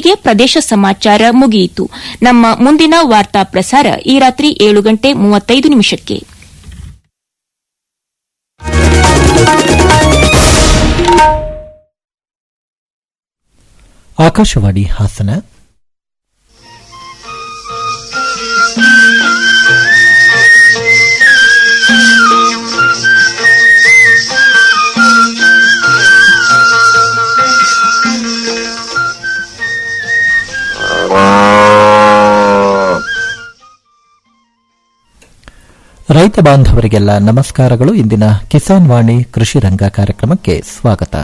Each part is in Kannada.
ಇಲ್ಲಿಗೆ ಪ್ರದೇಶ ಸಮಾಚಾರ ಮುಗಿಯಿತು ನಮ್ಮ ಮುಂದಿನ ವಾರ್ತಾ ಪ್ರಸಾರ ಈ ರಾತ್ರಿ ಏಳು ಗಂಟೆ ಮೂವತ್ತೈದು ನಿಮಿಷಕ್ಕೆ ಆಕಾಶವಾಣಿ ಹಾಸನ ರೈತ ಬಾಂಧವರಿಗೆಲ್ಲ ನಮಸ್ಕಾರಗಳು ಇಂದಿನ ಕಿಸಾನ್ ವಾಣಿ ಕೃಷಿ ರಂಗ ಕಾರ್ಯಕ್ರಮಕ್ಕೆ ಸ್ವಾಗತ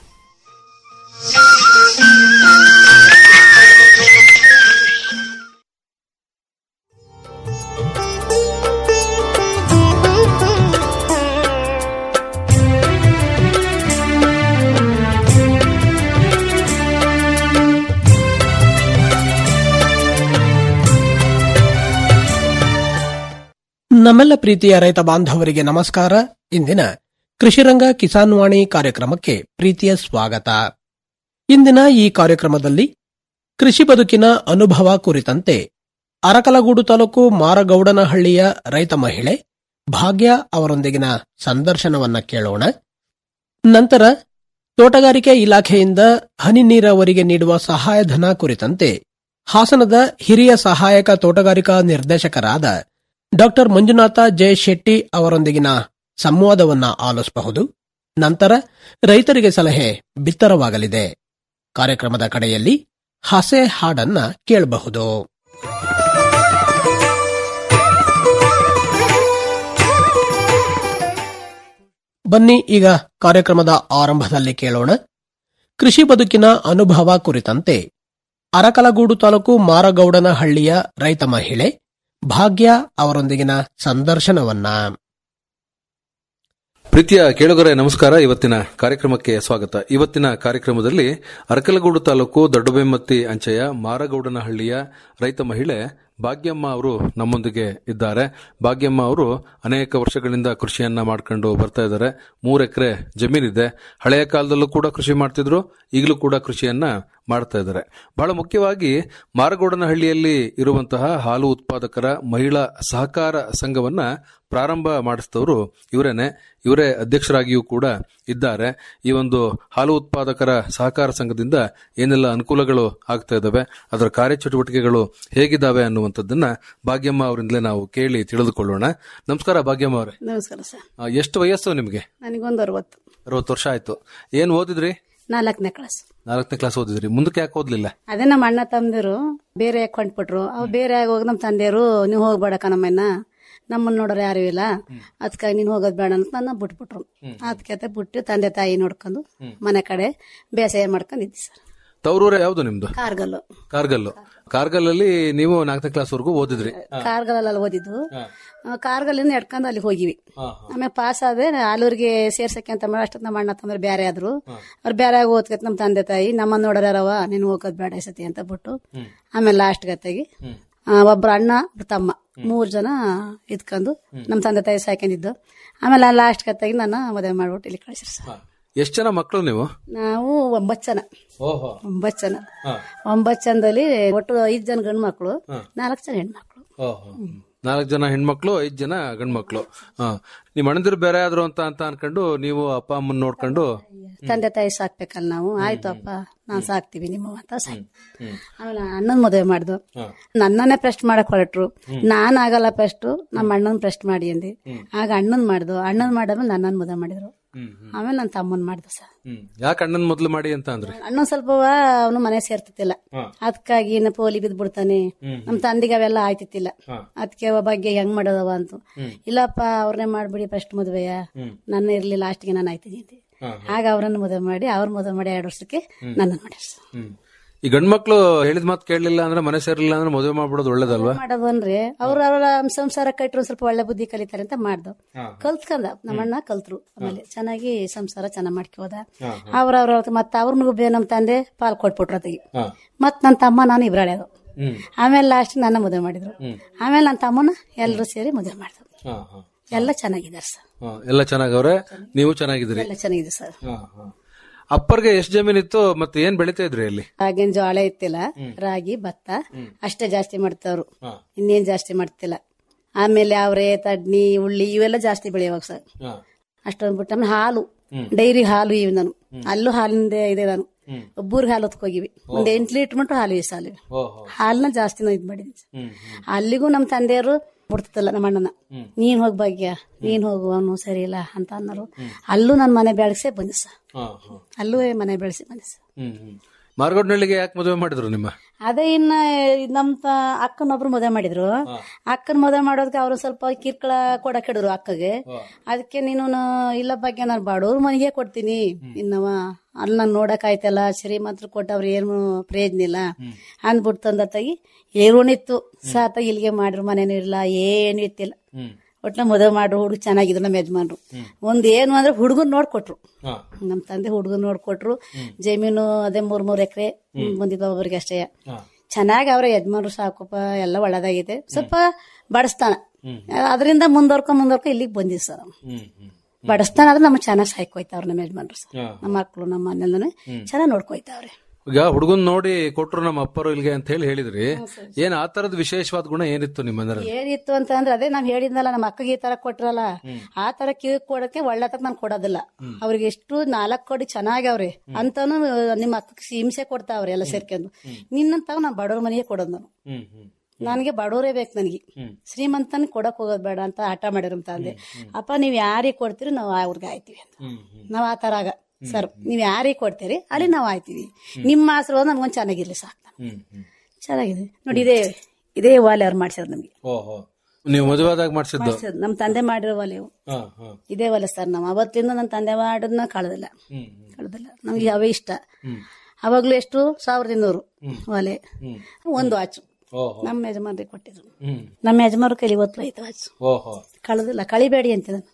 ನಮ್ಮೆಲ್ಲ ಪ್ರೀತಿಯ ರೈತ ಬಾಂಧವರಿಗೆ ನಮಸ್ಕಾರ ಇಂದಿನ ಕೃಷಿರಂಗ ಕಿಸಾನ್ ವಾಣಿ ಕಾರ್ಯಕ್ರಮಕ್ಕೆ ಪ್ರೀತಿಯ ಸ್ವಾಗತ ಇಂದಿನ ಈ ಕಾರ್ಯಕ್ರಮದಲ್ಲಿ ಕೃಷಿ ಬದುಕಿನ ಅನುಭವ ಕುರಿತಂತೆ ಅರಕಲಗೂಡು ತಾಲೂಕು ಮಾರಗೌಡನಹಳ್ಳಿಯ ರೈತ ಮಹಿಳೆ ಭಾಗ್ಯ ಅವರೊಂದಿಗಿನ ಸಂದರ್ಶನವನ್ನ ಕೇಳೋಣ ನಂತರ ತೋಟಗಾರಿಕೆ ಇಲಾಖೆಯಿಂದ ಹನಿ ನೀರಾವರಿಗೆ ನೀಡುವ ಸಹಾಯಧನ ಕುರಿತಂತೆ ಹಾಸನದ ಹಿರಿಯ ಸಹಾಯಕ ತೋಟಗಾರಿಕಾ ನಿರ್ದೇಶಕರಾದ ಡಾಕ್ಟರ್ ಮಂಜುನಾಥ ಜೆ ಶೆಟ್ಟಿ ಅವರೊಂದಿಗಿನ ಸಂವಾದವನ್ನ ಆಲಿಸಬಹುದು ನಂತರ ರೈತರಿಗೆ ಸಲಹೆ ಬಿತ್ತರವಾಗಲಿದೆ ಕಾರ್ಯಕ್ರಮದ ಕಡೆಯಲ್ಲಿ ಹಸೆ ಹಾಡನ್ನ ಕೇಳಬಹುದು ಬನ್ನಿ ಈಗ ಕಾರ್ಯಕ್ರಮದ ಆರಂಭದಲ್ಲಿ ಕೇಳೋಣ ಕೃಷಿ ಬದುಕಿನ ಅನುಭವ ಕುರಿತಂತೆ ಅರಕಲಗೂಡು ತಾಲೂಕು ಮಾರಗೌಡನಹಳ್ಳಿಯ ರೈತ ಮಹಿಳೆ ಭಾಗ್ಯ ಅವರೊಂದಿಗಿನ ಸಂದರ್ಶನವನ್ನ ಪ್ರೀತಿಯ ಕೇಳುಗರೆ ನಮಸ್ಕಾರ ಇವತ್ತಿನ ಕಾರ್ಯಕ್ರಮಕ್ಕೆ ಸ್ವಾಗತ ಇವತ್ತಿನ ಕಾರ್ಯಕ್ರಮದಲ್ಲಿ ಅರಕಲಗೂಡು ತಾಲೂಕು ದೊಡ್ಡಬೆಮ್ಮತ್ತಿ ಅಂಚೆಯ ಮಾರಗೌಡನಹಳ್ಳಿಯ ರೈತ ಮಹಿಳೆ ಭಾಗ್ಯಮ್ಮ ಅವರು ನಮ್ಮೊಂದಿಗೆ ಇದ್ದಾರೆ ಭಾಗ್ಯಮ್ಮ ಅವರು ಅನೇಕ ವರ್ಷಗಳಿಂದ ಕೃಷಿಯನ್ನ ಮಾಡ್ಕೊಂಡು ಬರ್ತಾ ಇದ್ದಾರೆ ಮೂರು ಎಕರೆ ಜಮೀನಿದೆ ಹಳೆಯ ಕಾಲದಲ್ಲೂ ಕೂಡ ಕೃಷಿ ಮಾಡ್ತಿದ್ರು ಈಗಲೂ ಕೂಡ ಕೃಷಿಯನ್ನ ಮಾಡ್ತಾ ಇದ್ದಾರೆ ಬಹಳ ಮುಖ್ಯವಾಗಿ ಮಾರಗೌಡನಹಳ್ಳಿಯಲ್ಲಿ ಇರುವಂತಹ ಹಾಲು ಉತ್ಪಾದಕರ ಮಹಿಳಾ ಸಹಕಾರ ಸಂಘವನ್ನ ಪ್ರಾರಂಭ ಮಾಡಿಸಿದವರು ಇವರೇನೆ ಇವರೇ ಅಧ್ಯಕ್ಷರಾಗಿಯೂ ಕೂಡ ಇದ್ದಾರೆ ಈ ಒಂದು ಹಾಲು ಉತ್ಪಾದಕರ ಸಹಕಾರ ಸಂಘದಿಂದ ಏನೆಲ್ಲ ಅನುಕೂಲಗಳು ಆಗ್ತಾ ಇದಾವೆ ಅದರ ಕಾರ್ಯಚಟುವಟಿಕೆಗಳು ಹೇಗಿದ್ದಾವೆ ಅನ್ನುವಂಥದ್ದನ್ನ ಭಾಗ್ಯಮ್ಮ ಅವರಿಂದಲೇ ನಾವು ಕೇಳಿ ತಿಳಿದುಕೊಳ್ಳೋಣ ನಮಸ್ಕಾರ ಭಾಗ್ಯಮ್ಮ ಅವರೇ ನಮಸ್ಕಾರ ಸರ್ ಆ, ಎಷ್ಟು ವಯಸ್ಸು ನಿಮಗೆ ನನಗೊಂದು ಅರವತ್ತು ಅರವತ್ತು ವರ್ಷ ಆಯ್ತು ಏನ್ ಓದಿದ್ರಿ ನಾಲ್ಕನೇ ಕ್ಲಾಸ್ ನಾಲ್ಕನೇ ಕ್ಲಾಸ್ ಓದಿದ್ರಿ ಮುಂದಕ್ಕೆ ಯಾಕೆ ಓದ್ಲಿಲ್ಲ ಅದೇ ನಮ್ಮ ಅಣ್ಣ ತಮ್ಮದಿರು ಬೇರೆ ಕೊಂಡ್ಬಿಟ್ರು ಅವ್ ಬೇರೆ ಆಗಿ ಹೋಗಿ ನಮ್ಮ ತಂದೆಯರು ನೀವು ಹೋಗ್ಬೇಡ ಕಣಮ್ಮನ್ನ ನಮ್ಮನ್ನ ನೋಡೋರು ಯಾರು ಇಲ್ಲ ಅದಕ್ಕಾಗಿ ನೀನು ಹೋಗೋದು ಬೇಡ ಅಂತ ನನ್ನ ಬಿಟ್ಬಿಟ್ರು ಅದಕ್ಕೆ ಬಿಟ್ಟು ತಂದೆ ತಾಯಿ ನೋಡ್ಕೊಂಡು ಮನೆ ಕಡೆ ಬೇಸಾಯ ಮಾಡ್ಕೊಂಡಿದ್ದಿ ಸರ್ ತವರೂರೇ ಯಾವ್ದು ನಿಮ್ದು ಕಾರ್ಗಲ್ಲು ಕಾರ್ಗಲ್ಲು ಕಾರ್ಗಲ್ಲಲ್ಲಿ ನೀವು ನಾಲ್ಕನೇ ಕ್ಲಾಸ್ ವರೆಗೂ ಓದಿದ್ರಿ ಕಾರ್ಗಲಲ್ಲಿ ಓದಿದ್ದು ಆ, ಕಾರ್ಗಲ್ಲಿಂದ ಎಡ್ಕೊಂಡು ಅಲ್ಲಿ ಹೋಗಿವಿ ಆಮೇಲೆ ಪಾಸ್ ಆದ್ರೆ ಆಲೂರಿಗೆ ಸೇರ್ಸಕ್ಕೆ ಅಂತ ಮಾಡೋ ಅಷ್ಟೊತ್ತು ನಮ್ಮ ಅಣ್ಣ ತಮ್ಮ ಬೇರೆ ಆದ್ರು ಅವ್ರು ಬೇರೆ ಆಗಿ ಓದ್ಕತ್ ನಮ್ಮ ತಂದೆ ತಾಯಿ ನಮ್ಮನ್ನ ನೋಡೋರವ ನೀನು ಹೋಗೋದ್ ಬೇಡ ಈ ಸತಿ ಅಂತ ಬಿಟ್ಟು ಆಮೇಲೆ ಲಾಸ್ಟ್ ಗತ್ತಾಗಿ ಒಬ್ರು ಅಣ್ಣ ಒಬ್ರು ತಮ್ಮ ಮೂರ್ ಜನ ಇದ್ಕೊಂಡು ನಮ್ಮ ತಂದೆ ತಾಯಿ ಸಾಕೊಂಡಿದ್ದು ಆಮೇಲೆ ಲಾಸ್ಟ್ ಗತ್ತಾಗಿ ನನ್ನ ಮದುವೆ ಮಾಡ್ಬಿಟ್ಟು ಇಲ್ಲಿ ಕಳಿಸ್ರಿ ಸರ್ ಎಷ್ಟ್ ಜನ ಮಕ್ಕಳು ನೀವು ನಾವು ಒಂಬತ್ತು ಜನ ಓಹೋ ಒಂಬತ್ತು ಜನ ಒಂಬತ್ತು ಜನದಲ್ಲಿ ಒಟ್ಟು ಐದು ಜನ ಗಂಡು ಮಕ್ಕಳು ನಾಲ್ಕು ಜನ ಹೆಣ್ಮಕ್ಳು ಓಹೋ ನಾಲ್ಕು ಜನ ಹೆಣ್ಮಕ್ಳು ಐದ್ ಜನ ಗಂಡ್ಮಕ್ಳು ಹಾ ನಿಮ್ ಅಣ್ಣದಿರು ಬೇರೆ ಆದ್ರು ಅಂತ ಅಂತ ಅನ್ಕೊಂಡು ನೀವು ಅಪ್ಪ ಅಮ್ಮನ್ ನೋಡ್ಕೊಂಡು ತಂದೆ ತಾಯಿ ಸಾಕ್ಬೇಕಲ್ಲ ನಾವು ಆಯ್ತು ಅಪ್ಪ ನಾನ್ ಸಾಕ್ತೀವಿ ನಿಮ್ಮ ಅಂತ ಸಾಕ್ ಆಮೇಲೆ ಅಣ್ಣನ್ ಮದುವೆ ಮಾಡ್ದು ನನ್ನನ್ನೇ ಪ್ರಶ್ಟ್ ಮಾಡಕ್ ಹೊರಟ್ರು ನಾನ್ ಆಗಲ್ಲ ಫಸ್ಟ್ ನಮ್ಮ ಅಣ್ಣನ್ ಪ್ರಶ್ಟ್ ಮಾಡಿ ಅಂದಿ ಆಗ ಅಣ್ಣನ್ ಮಾಡ್ದು ಅಣ್ಣನ್ ಮಾಡಾದ್ಮೇಲೆ ನನ್ನನ್ ಮದುವೆ ಮಾಡಿದ್ರು ಆಮೇಲೆ ನನ್ನ ತಮ್ಮನ್ ಮಾಡ್ದು ಸರ್ ಹ್ಮ್ ಯಾಕೆ ಅಣ್ಣನ್ ಮೊದ್ಲು ಮಾಡಿ ಅಂತ ಅಂದ್ರಿ ಅಣ್ಣನ್ ಸ್ವಲ್ಪ ಅವನು ಮನೆ ಸೇರ್ತಿತ್ತಿಲ್ಲ ಅದಕ್ಕಾಗಿ ಇನ್ನು ಪೋಲಿ ಬಿದ್ದು ಬಿಡ್ತಾನೆ ನಮ್ ತಂದಿಗೆ ಅವೆಲ್ಲ ಆಯ್ತಿತ್ತಿಲ್ಲ ಅದಕ್ಕೆ ಬಗ್ಗೆ ಹೆಂಗ್ ಮಾಡೋದವ ಅಂತ ಇಲ್ಲಪ್ಪ ಅವ್ರನ್ನೇ ಮಾಡ್ಬಿಡಿ ಫಸ್ಟ್ ಮದುವೆಯ ನನ್ನ ಇರ್ಲಿ ಲಾಸ್ಟ್ಗೆ ನಾನು ಆಯ್ತೀನಿ ಅಂತ ಆಗ ಅವ್ರನ್ನ ಮದುವೆ ಮಾಡಿ ಅವ್ರ ಮದುವೆ ಮಾಡಿ ಎರಡು ವರ್ಷಕ್ಕೆ ನನ್ನ ಮಾಡ್ಯಾರ ಸರ್. ಹ್ಮ್ ಈ ಗಂಡ್ಮಕ್ಳು ಹೇಳಿದ ಮಾತು ಕೇಳಲಿಲ್ಲ ಅಂದ್ರೆ ಮನೆ ಸೇರ್ಲಿಲ್ಲ ಅಂದ್ರೆ ಮದುವೆ ಮಾಡ್ಬಿಡೋದು ಒಳ್ಳೇದಲ್ವಾ ಮಾಡೋದು ಅಂದ್ರೆ ಅವ್ರ ಅವರ ಸಂಸಾರ ಕಟ್ಟರು ಸ್ವಲ್ಪ ಒಳ್ಳೆ ಬುದ್ಧಿ ಕಲಿತಾರೆ ಅಂತ ಮಾಡ್ದು ಕಲ್ತ್ಕಂದ ನಮ್ಮಣ್ಣ ಕಲ್ತ್ರು ಆಮೇಲೆ ಚೆನ್ನಾಗಿ ಸಂಸಾರ ಚೆನ್ನಾಗ್ ಮಾಡ್ಕೋದ ಅವ್ರವ್ರ ಮತ್ತ ಅವ್ರನಿಗೂ ಬೇ ನಮ್ ತಂದೆ ಪಾಲ್ ಕೊಟ್ಬಿಟ್ರು ಅತಿಗೆ ಮತ್ ನನ್ನ ತಮ್ಮ ನಾನು ಇಬ್ರಾಳ್ಯದು ಆಮೇಲೆ ಲಾಸ್ಟ್ ನನ್ನ ಮದುವೆ ಮಾಡಿದ್ರು ಆಮೇಲೆ ನನ್ನ ತಮ್ಮನ ಎಲ್ಲರೂ ಸೇರಿ ಮದುವೆ ಮಾಡಿದ್ರು ಹಾ, ಹಾ. ಎಲ್ಲ ಚೆನ್ನಾಗಿದ್ದಾರೆ ಸರ್ ಹಾ, ಎಲ್ಲ ಚೆನ್ನಾಗವ್ರೆ ನೀವು ಚೆನ್ನಾಗಿದ್ದೀರಿ ಎಲ್ಲ ಚೆನ್ನಾಗಿದೆ ಸರ್ ಹಾ, ಹಾ. ಅಪ್ಪರ್ಗೆ ಎಷ್ಟು ಜಮೀನ್ ಇತ್ತು ಮತ್ತೆ ಏನ್ ಬೆಳಿತಾ ಇದ್ರಿ ಅಲ್ಲಿ ಆಗಿನ ಜೋಳ ಇತ್ತಿಲ್ಲ ರಾಗಿ ಭತ್ತ ಅಷ್ಟೇ ಜಾಸ್ತಿ ಮಾಡ್ತಾವ್ರು ಇನ್ನೇನ್ ಜಾಸ್ತಿ ಮಾಡ್ತಿಲ್ಲ ಆಮೇಲೆ ಅವರೇ ತಡ್ನಿ ಉಳ್ಳಿ ಇವೆಲ್ಲ ಜಾಸ್ತಿ ಬೆಳೆಯುವಾಗ ಸರ್ ಅಷ್ಟೊಂದು ಬಿಟ್ಟು ಆಮೇಲೆ ಹಾಲು ಡೈರಿ ಹಾಲು ಇವೆ ನಾನು ಅಲ್ಲೂ ಹಾಲಿಂದ ಇದೆ ನಾನು ಒಬ್ಬರಿಗೆ ಹಾಲು ಹೊತ್ಕೋಗಿವಿ ಒಂದ್ ಎಂಟು ಲೀಟರ್ ಮಟ್ಟ ಹಾಲು ಈ ಸಾಲು ಹಾಲನ್ನ ಜಾಸ್ತಿ ನಾವು ಇದ್ ಮಾಡಿದ್ವಿ ಸರ್. ಅಲ್ಲಿಗೂ ನಮ್ಮ ತಂದೆಯವರು ಬಿಡ್ತಿಲ್ಲ ನಮ್ಮ ಅಣ್ಣನ ನೀನ್ ಹೋಗ್ ಭಾಗ್ಯ ನೀನ್ ಹೋಗು ಅವನು ಸರಿ ಇಲ್ಲ ಅಂತ ಅನ್ನೋರು ಅಲ್ಲೂ ನನ್ನ ಮನೆ ಬೆಳೆಸೇ ಬಂದೆ ಸರ್ ಅಲ್ಲೂ ಮನೆ ಬೆಳೆಸಿ ಬಂದೆ ಸರ್ ಮಾರ್ಗೋಡ್ನಳ್ಳಿಗೆ ಯಾಕೆ ಮದುವೆ ಮಾಡಿದ್ರು ನಿಮ್ಮ ಅದೇ ಇನ್ನ ನಮ್ ತ- ಅಕ್ಕನೊಬ್ರು ಮದುವೆ ಮಾಡಿದ್ರು ಅಕ್ಕನ ಮದುವೆ ಮಾಡೋದಕ್ಕೆ ಅವ್ರು ಸ್ವಲ್ಪ ಕಿರ್ಕಳ ಕೊಡಕ್ ಹಿಡಿದ್ರು ಅಕ್ಕಗೆ ಅದಕ್ಕೆ ನೀನು ನ- ಇಲ್ಲ ಬಗ್ಗೆ ನಾನು ಬಡವ್ರ ಮನೆಗೆ ಕೊಡ್ತೀನಿ ಇನ್ನವ ಅಲ್ಲಿ ನಾನು ನೋಡಕ್ ಆಯ್ತಲ್ಲ ಶ್ರೀಮಂತರು ಕೊಟ್ಟವ್ರು ಏನು ಪ್ರಯೋಜನ ಇಲ್ಲ ಅಂದ್ಬಿಟ್ಟು ತಂದ ತೆಗಿ ಏರುಣಿತ್ತು ಸಾತ ಇಲ್ಲಿಗೆ ಮಾಡ್ರು ಮನೇನು ಇಲ್ಲ ಏನು ಇತ್ತಿಲ್ಲ ಒಟ್ಲ ಮದುವೆ ಮಾಡ್ರು ಹುಡುಗ ಚೆನ್ನಾಗಿದ್ರು ನಮ್ಮ ಯಜಮಾನ್ರು ಒಂದ್ ಏನು ಅಂದ್ರೆ ಹುಡುಗನ್ ನೋಡ್ಕೊಟ್ರು ನಮ್ ತಂದೆ ಹುಡುಗನ್ ನೋಡ್ಕೊಟ್ರು ಜಮೀನು ಅದೇ ಮೂರ್ ಮೂರ್ ಎಕರೆ ಬಂದಿದ್ವ ಒಬ್ಬರಿಗೆ ಅಷ್ಟೇ ಚೆನ್ನಾಗಿ ಅವ್ರ ಯಜಮಾನ್ರು ಸಾಕಪ್ಪ ಎಲ್ಲ ಒಳ್ಳೇದಾಗೈತೆ ಸ್ವಲ್ಪ ಬಡಸ್ತಾನ ಅದರಿಂದ ಮುಂದೋರ್ಕೊಂಡ್ ಮುಂದೋರ್ಕೊ ಇಲ್ಲಿಗೆ ಬಂದಿವಿ ಸರ್ ನಾವು. ಬಡಸ್ತಾನ ಆದ್ರೆ ನಮ್ಗೆ ಚೆನ್ನಾಗಿ ಸಾಯ್ಕೋಯ್ತಾವ್ರ ನಮ್ಮ ಯಜಮಾನ್ರು ಸರ್ ನಮ್ಮ ಮಕ್ಳು ನಮ್ಮ ಮನೆಯಲ್ಲೂ ಚೆನ್ನಾಗಿ ನೋಡ್ಕೊಯ್ತಾವ್ರೆ ಈಗ ಹುಡುಗನ್ ನೋಡಿ ಕೊಟ್ರು ನಮ್ಮ ಅಪ್ಪರು ಇಲ್ಗೆ ಅಂತ ಹೇಳಿ ಹೇಳಿದ್ರಿ ಏನ್ ಆ ತರದ ವಿಶೇಷವಾದ ಗುಣ ಏನಿತ್ತು ನಿಮ್ಮ ಮನೆಯಲ್ಲಿ ಏನಿತ್ತು ಅಂತ ಅಂದ್ರೆ ಅದೇ ನಾವ್ ಹೇಳಿದ್ನಲ್ಲ ನಮ್ಮ ಅಕ್ಕಗೆ ಈ ತರ ಕೊಟ್ರಲ್ಲ ಆ ತರ ಕಿವಿ ಕೊಡಕ್ಕೆ ಒಳ್ಳೆ ತಕ್ಕ ನಾನು ಕೊಡೋದಿಲ್ಲ ಅವ್ರಿಗೆ ಎಷ್ಟು ನಾಲ್ಕು ಕೋಟಿ ಚೆನ್ನಾಗವ್ರೆ ಅಂತಾನು ನಿಮ್ಮ ಅಕ್ಕಗೆ ಹಿಂಸೆ ಕೊಡ್ತಾವ್ರೆ ಎಲ್ಲ ಸೇರ್ಕೊಂಡು ನಿನ್ನಂತಾವ್ ನಾನು ಬಡವ್ರ ಮನೆಗೆ ಕೊಡೋದು ನಾನು ನನಗೆ ಬಡವರೇ ಬೇಕು ನನಗೆ ಶ್ರೀಮಂತನ ಕೊಡಕ್ ಹೋಗೋದ್ ಬೇಡ ಅಂತ ಆಟ ಮಾಡಿರೋ ತಂದೆ ಅಪ್ಪ ನೀವ್ ಯಾರಿಗೆ ಕೊಡ್ತೀರಿ ನಾವು ಅವ್ರಿಗೆ ಆಯ್ತೀವಿ ಅಂತ ನಾವ್ ಆ ತರ ಆಗ ಸರ್ ನೀವ್ ಯಾರಿಗೆ ಕೊಡ್ತೀರಿ ಅಲ್ಲಿ ನಾವು ಆಯ್ತೀವಿ ನಿಮ್ಮ ಆಶೀರ್ವಾದ ನಮ್ಗೊಂದು ಚೆನ್ನಾಗಿರ್ಲಿ ಸಾಕು ಚೆನ್ನಾಗಿದೆ ನೋಡಿ ಇದೇ ಇದೇ ವಾಲೆ ಅವ್ರು ಮಾಡ್ಸಿರೋದು ನಮ್ಗೆ ಓಹೋ ನೀವು ಮದುವೆ ಆದಾಗ ಮಾಡಿಸಿದ್ದು ಮಾಡ್ಸಿರೋದು. ನಮ್ ತಂದೆ ಮಾಡಿರೋ ಒಲೆ ಇವು. ಇದೇ ಒಲೆ ಸರ್ ನಾವು ಅವತ್ತಿಂದ ನನ್ನ ತಂದೆ ಮಾಡೋದನ್ನ ಕಳೆದಿಲ್ಲ ಕಳೆದಿಲ್ಲ ನಮ್ಗೆ ಅವೇ ಇಷ್ಟ ಅವಾಗ್ಲೂ ಎಷ್ಟು ಸಾವಿರದ ಇನ್ನೂರು ಒಲೆ ಒಂದು ವಾಚು ನಮ್ಮ ಯಜಮಾನ್ರಿಗೆ ಕೊಟ್ಟಿದ್ರು ನಮ್ಮ ಯಜಮಾನ್ರ ಕೈಲಿ ಇವತ್ತು ಐತೆ ವಾಚು ಓಹೋ ಕಳೆದಿಲ್ಲ ಕಳಿಬೇಡಿ ಅಂತ ನಾನು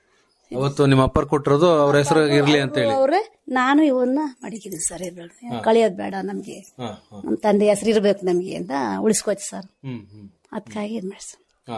ಅವತ್ತು ನಿಮ್ಮ ಅಪ್ಪರ್ ಕೊಟ್ಟಿರೋದು ಅವ್ರ ಹೆಸರು ಇರ್ಲಿ ಅಂತ ಹೇಳಿ ಅವ್ರೆ ನಾನು ಇವನ್ನ ಮಡಗಿದ್ದೀನಿ ಸರ್ ಇರ್ಬೇಡ ಕಳಿಯೋದ್ ಬೇಡ ನಮ್ಗೆ ನಮ್ಮ ತಂದೆ ಹೆಸರು ಇರ್ಬೇಕು ನಮ್ಗೆ ಅಂತ ಉಳಿಸ್ಕೋತಿ ಸರ್ ಅದಕ್ಕಾಗಿ ಇದ್ ಮಾಡಿ ಸರ್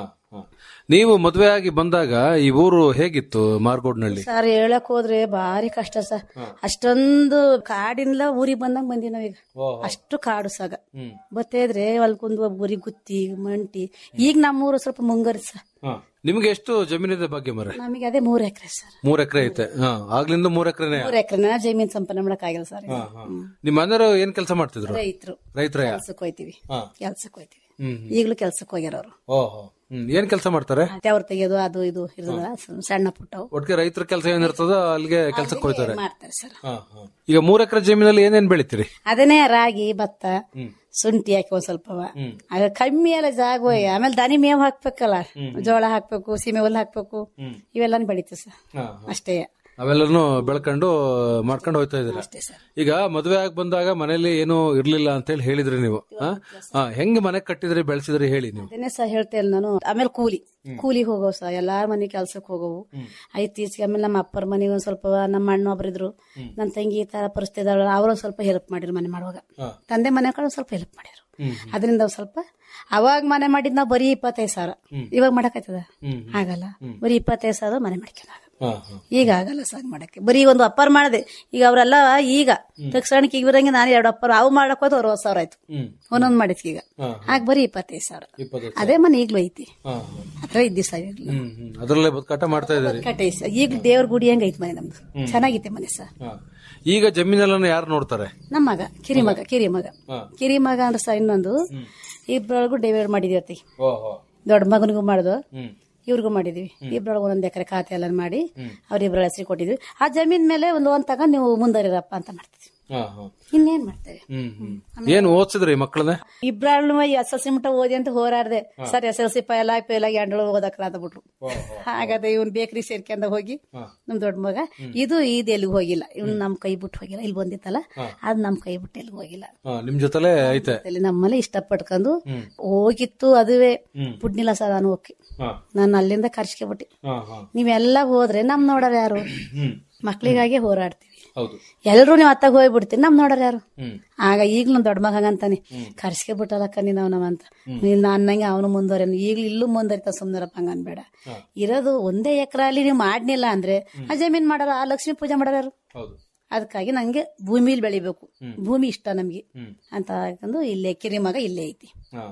ನೀವು ಮದುವೆ ಆಗಿ ಬಂದಾಗ ಈ ಊರು ಹೇಗಿತ್ತು ಮಾರ್ಗೋಡ್ನಳ್ಳಿ ಸರ್ ಹೇಳಕ್ ಹೋದ್ರೆ ಭಾರಿ ಕಷ್ಟ ಸರ್ ಅಷ್ಟೊಂದು ಕಾಡಿನ್ಲ ಊರಿಗೆ ಬಂದಂಗ್ ಬಂದಿ ನಾವೀಗ ಅಷ್ಟು ಕಾಡು ಸಾಗ ಬತ್ತೇದ್ರೆ ಹೊಲ್ಕೊಂದು ಊರಿಗೆ ಗುತ್ತಿ ಮಂಟಿ ಈಗ ನಮ್ಮೂರು ಸ್ವಲ್ಪ ಮುಂಗರಿ ಸರ್ ನಿಮ್ಗೆ ಎಷ್ಟು ಜಮೀನಿದೆ ಬಗ್ಗೆ ಮರೆ ನಮಗೆ ಅದೇ ಮೂರ್ ಎಕರೆ ಸರ್ ಮೂರ್ ಎಕರೆ ಐತೆ ಹಾ ಆಗ್ಲಿಂದ ಮೂರ್ ಎಕರೆನೆ ಮೂರ್ ಎಕರೆನ ಜಮೀನ್ ಸಂಪಾದನೆ ಮಾಡಕ್ ಆಗಿಲ್ಲ ಸರ್ ನಿಮ್ಮ ಮನೆಯವರು ಏನ್ ಕೆಲಸ ಮಾಡ್ತಿದ್ರು ರೈತರು ರೈತರ ಕೆಲ್ಸಕ್ಕೆ ಹೋಯ್ತಿವಿ ಕೆಲ್ಸಕ್ಕೆ ಹೋಯ್ತಿವಿ ಈಗಲೂ ಕೆಲ್ಸಕ್ಕೆ ಹೋಗ್ಯಾರವ್ರು ಓಹೋ ಹ್ಮ್ ಏನ್ ಕೆಲಸ ಮಾಡ್ತಾರೆ ಅವ್ರು ತೆಗೆಯೋದು ಅದು ಇದು ಇರ್ತದ ಸಣ್ಣ ಪುಟ್ಟವು ಒಟ್ಟಿಗೆ ರೈತರ ಕೆಲಸ ಏನಿರ್ತದ ಅಲ್ಲಿಗೆ ಕೆಲ್ಸಕ್ಕೆ ಹೋಯ್ತಾರೆ ಮಾಡ್ತಾರೆ ಸರ್ ಹಾ, ಹಾ. ಈಗ ಮೂರ್ ಎಕರೆ ಜಮೀನಲ್ಲಿ ಏನೇನ್ ಬೆಳಿತೀರಿ ಅದನ್ನೇ ರಾಗಿ ಭತ್ತ ಶುಂಠಿ ಹಾಕಿ ಒಂದ್ ಸ್ವಲ್ಪ ಆಗ ಕಮ್ಮಿ ಎಲ್ಲ ಜಾಗ ಹೋಯ್. ಆಮೇಲೆ ದನಿ ಮೇವ್ ಹಾಕ್ಬೇಕಲ್ಲ ಜೋಳ ಹಾಕ್ಬೇಕು ಸೀಮೆ ಹುಲ್ಲು ಹಾಕ್ಬೇಕು ಇವೆಲ್ಲಾನು ಬೆಳಿತೀವಿ ಸರ್ ಅಷ್ಟೇ ಅವೆಲ್ಲನೂ ಬೆಳ್ಕೊಂಡು ಮಾಡ್ಕೊಂಡು ಹೋಯ್ತಾ ಇದ್ದೀರಾ ಅಷ್ಟೇ ಸರ್ ಈಗ ಮದುವೆ ಆಗಿ ಬಂದಾಗ ಮನೇಲಿ ಏನು ಇರ್ಲಿಲ್ಲ ಅಂತ ಹೇಳಿ ಹೇಳಿದ್ರಿ ನೀವು ಹಾ? ಹಾ, ಹೆಂಗ್ ಮನೆ ಕಟ್ಟಿದ್ರಿ ಬೆಳೆಸಿದ್ರಿ ಹೇಳಿ ನೀವು ಅದನ್ನೇ ಸಹ ಹೇಳ್ತೇನೆ ನಾನು ಆಮೇಲೆ ಕೂಲಿ ಕೂಲಿ ಹೋಗೋ ಸಹ ಎಲ್ಲಾರ ಮನೆ ಕೆಲ್ಸಕ್ಕೆ ಹೋಗೋವು ಐತೀಚೆಗೆ ಆಮೇಲೆ ನಮ್ಮ ಅಪ್ಪರ ಮನೆಗೆ ಒಂದ್ ಸ್ವಲ್ಪ ನಮ್ಮ ಅಣ್ಣ ಒಬ್ರಿದ್ರು ನನ್ನ ತಂಗಿ ಈ ತರ ಪರಿಸ್ಥಿತಿ ಅವರು ಸ್ವಲ್ಪ ಹೆಲ್ಪ್ ಮಾಡಿದ್ರು ಮನೆ ಮಾಡುವಾಗ ತಂದೆ ಮನೆ ಕಡೆ ಒಂದ್ ಸ್ವಲ್ಪ ಹೆಲ್ಪ್ ಮಾಡಿದ್ರು ಅದರಿಂದ ಒಂದ್ ಸ್ವಲ್ಪ ಅವಾಗ ಮನೆ ಮಾಡಿದ್ ನಾವು ಬರೀ ಇಪ್ಪತ್ತೈದು ಸಾವಿರ ಇವಾಗ ಮಾಡಕ್ಕಾಯ್ತದ ಆಗಲ್ಲ ಬರೀ ಇಪ್ಪತ್ತೈದು ಸಾವಿರ ಮನೆ ಮಾಡ್ಕೊಂಡು ಈಗ ಆಗಲ್ಲ ಸಾಗ್ ಮಾಡಕ್ಕೆ ಬರೀ ಒಂದು ಅಪ್ಪರ್ ಮಾಡಿದೆ ಈಗ ಅವರೆಲ್ಲ ಈಗ ತಕ್ಷಣಕ್ಕೆ ಈಗ ಬರಂಗೆ ನಾನು ಎರಡು ಅಪ್ಪರ್ ಅವು ಮಾಡಕ್ ಹೋದ್ ಅರವತ್ ಸಾವಿರ ಆಯ್ತು ಒಂದೊಂದ್ ಮಾಡಿದ್ವಿ ಈಗ ಆಗ ಬರೀ ಇಪ್ಪತ್ತೈದು ಸಾವಿರ ಅದೇ ಮನೆ ಈಗ್ಲೂ ಐತಿ ಅದ್ರ ಇದ್ದಿ ಸರ್ ಹ್ಮ್ ಹ್ಮ್ ಅದ್ರಲ್ಲೇ ಬದುಕಾಟ ಮಾಡ್ತಾ ಇದ್ದೀರಿ ಕಟ್ಟೆ ಈಗ ದೇವ್ರ ಗುಡಿ ಹಂಗ ಐತಿ ಮನೆ ನಮ್ದು ಚೆನ್ನಾಗೈತೆ ಮನೆ ಸರ್ ಹಾ. ಈಗ ಜಮೀನೆಲ್ಲ ಯಾರು ನೋಡ್ತಾರೆ ನಮ್ಮ ಮಗ ಕಿರಿ ಮಗ ಕಿರಿ ಮಗ ಕಿರಿ ಮಗ ಅಂದ್ರೆ ಸಹ ಇನ್ನೊಂದು ಇಬ್ಬರೊಳಗೂ ಡಿವೈಡ್ ಮಾಡಿದೀವಿ ಓಹೋ ದೊಡ್ಡ ಮಗನಿಗೂ ಮಾಡ್ದು ಹ್ಮ್ ಇವ್ರಿಗೂ ಮಾಡಿದ್ವಿ ಇಬ್ರೊಳಗೆ ಒಂದೊಂದ್ ಎಕರೆ ಖಾತೆ ಎಲ್ಲ ಮಾಡಿ ಅವ್ರಿಬ್ರ ಹೆಸರು ಕೊಟ್ಟಿದ್ವಿ ಆ ಜಮೀನ್ ಮೇಲೆ ಒಂದು ಒಂದ್ ತಗೊಂಡ್ ನೀವು ಮುಂದರಿರಪ್ಪ ಅಂತ ಮಾಡ್ತಿದ್ವಿ ಹಾ, ಹಾ. ಇನ್ನೇನ್ ಮಾಡ್ತೇವೆ ಹ್ಮ್ ಹ್ಮ್ ಏನ್ ಓದ್ಸಿದ್ರಿ ಮಕ್ಕಳನ್ನ ಇಬ್ರಾಳು ಎಸ್ ಎಲ್ ಸಿ ಮಟ್ಟ ಓದಿ ಅಂತ ಹೋರಾಡ್ದೆ sir S L C fail ಆಗಿ ಫೈಲ್ ಆಗಿ ಎಂಡಳು ಓದಕ್ರ ಅಂತ ಬಿಟ್ರು ಹಾಗಾದ್ರೆ ಇವ್ನ್ ಬೇಕರಿ ಸೇರ್ಕೊಂಡ ಹೋಗಿ ನಮ್ ದೊಡ್ಡ ಮಗ ಇದು ಇದು ಎಲ್ಲಿಗೂ ಹೋಗಿಲ್ಲ ಇವ್ನು ನಮ್ ಕೈ ಬಿಟ್ಟು ಹೋಗಿಲ್ಲ ಇಲ್ಲಿ ಬಂದಿತ್ತಲ್ಲ ಅದ್ ನಮ್ ಕೈ ಬಿಟ್ಟು ಎಲ್ಲಿಗೂ ಹೋಗಿಲ್ಲ ಹಾ, ನಿಮ್ ಜೊತೆಲೆ ಐತೆ ಅಲ್ಲಿ ನಮ್ಮಲ್ಲಿ ಇಷ್ಟಪಟ್ಕೊಂಡು ಹೋಗಿತ್ತು ಅದುವೇ ಬಿಡ್ನಿಲ್ಲ ಸರ್ ನಾನು ಹೋಗಿ ನಾನು ಅಲ್ಲಿಂದ ಕರ್ಸ್ಕೊಬಿಟ್ಟಿ ಹಾ, ಹಾ. ನೀವೆಲ್ಲ ಹೋದ್ರೆ ನಮ್ ನೋಡೋರು ಯಾರು ಮಕ್ಳಿಗಾಗಿ ಹೋರಾಡ್ತೀವಿ ಹೌದು ಎಲ್ರು ನೀವು ಅತ್ತಾಗ ಹೋಗ್ಬಿಡ್ತೀರಿ ನಮ್ ನೋಡೋರು ಯಾರು ಹ್ಮ್ ಆಗ ಈಗ್ಲೂ ದೊಡ್ಡ ಮಗ ಹಂಗಂತಾನೆ ಕರ್ಸ್ಕೆ ಬಿಟ್ಟಲಕ್ಕ ನೀನ್ ಅವನವ ಅಂತ ನೀನ್ ಅನ್ನಂಗೆ ಅವನು ಮುಂದುವರೆನು ಈಗ್ಲೂ ಇಲ್ಲೂ ಮುಂದುವರಿತ ಸುಮ್ನರಪ್ಪ ಹಂಗ ಅನ್ಬೇಡ ಇರೋದು ಒಂದೇ ಎಕರೆ ಅಲ್ಲಿ ನೀವು ಮಾಡ್ನಿಲ್ಲ ಅಂದ್ರೆ ಆ ಜಮೀನ್ ಮಾಡೋರು ಆ ಲಕ್ಷ್ಮೀ ಪೂಜೆ ಮಾಡೋರು ಯಾರು ಹೌದು ಅದಕ್ಕಾಗಿ ನಂಗೆ ಭೂಮಿಲಿ ಬೆಳಿಬೇಕು ಭೂಮಿ ಇಷ್ಟ ನಮ್ಗೆ ಅಂತ ಹಾಕೊಂಡು ಇಲ್ಲೇ ಕಿರಿಮಗ ಇಲ್ಲೇ ಐತಿ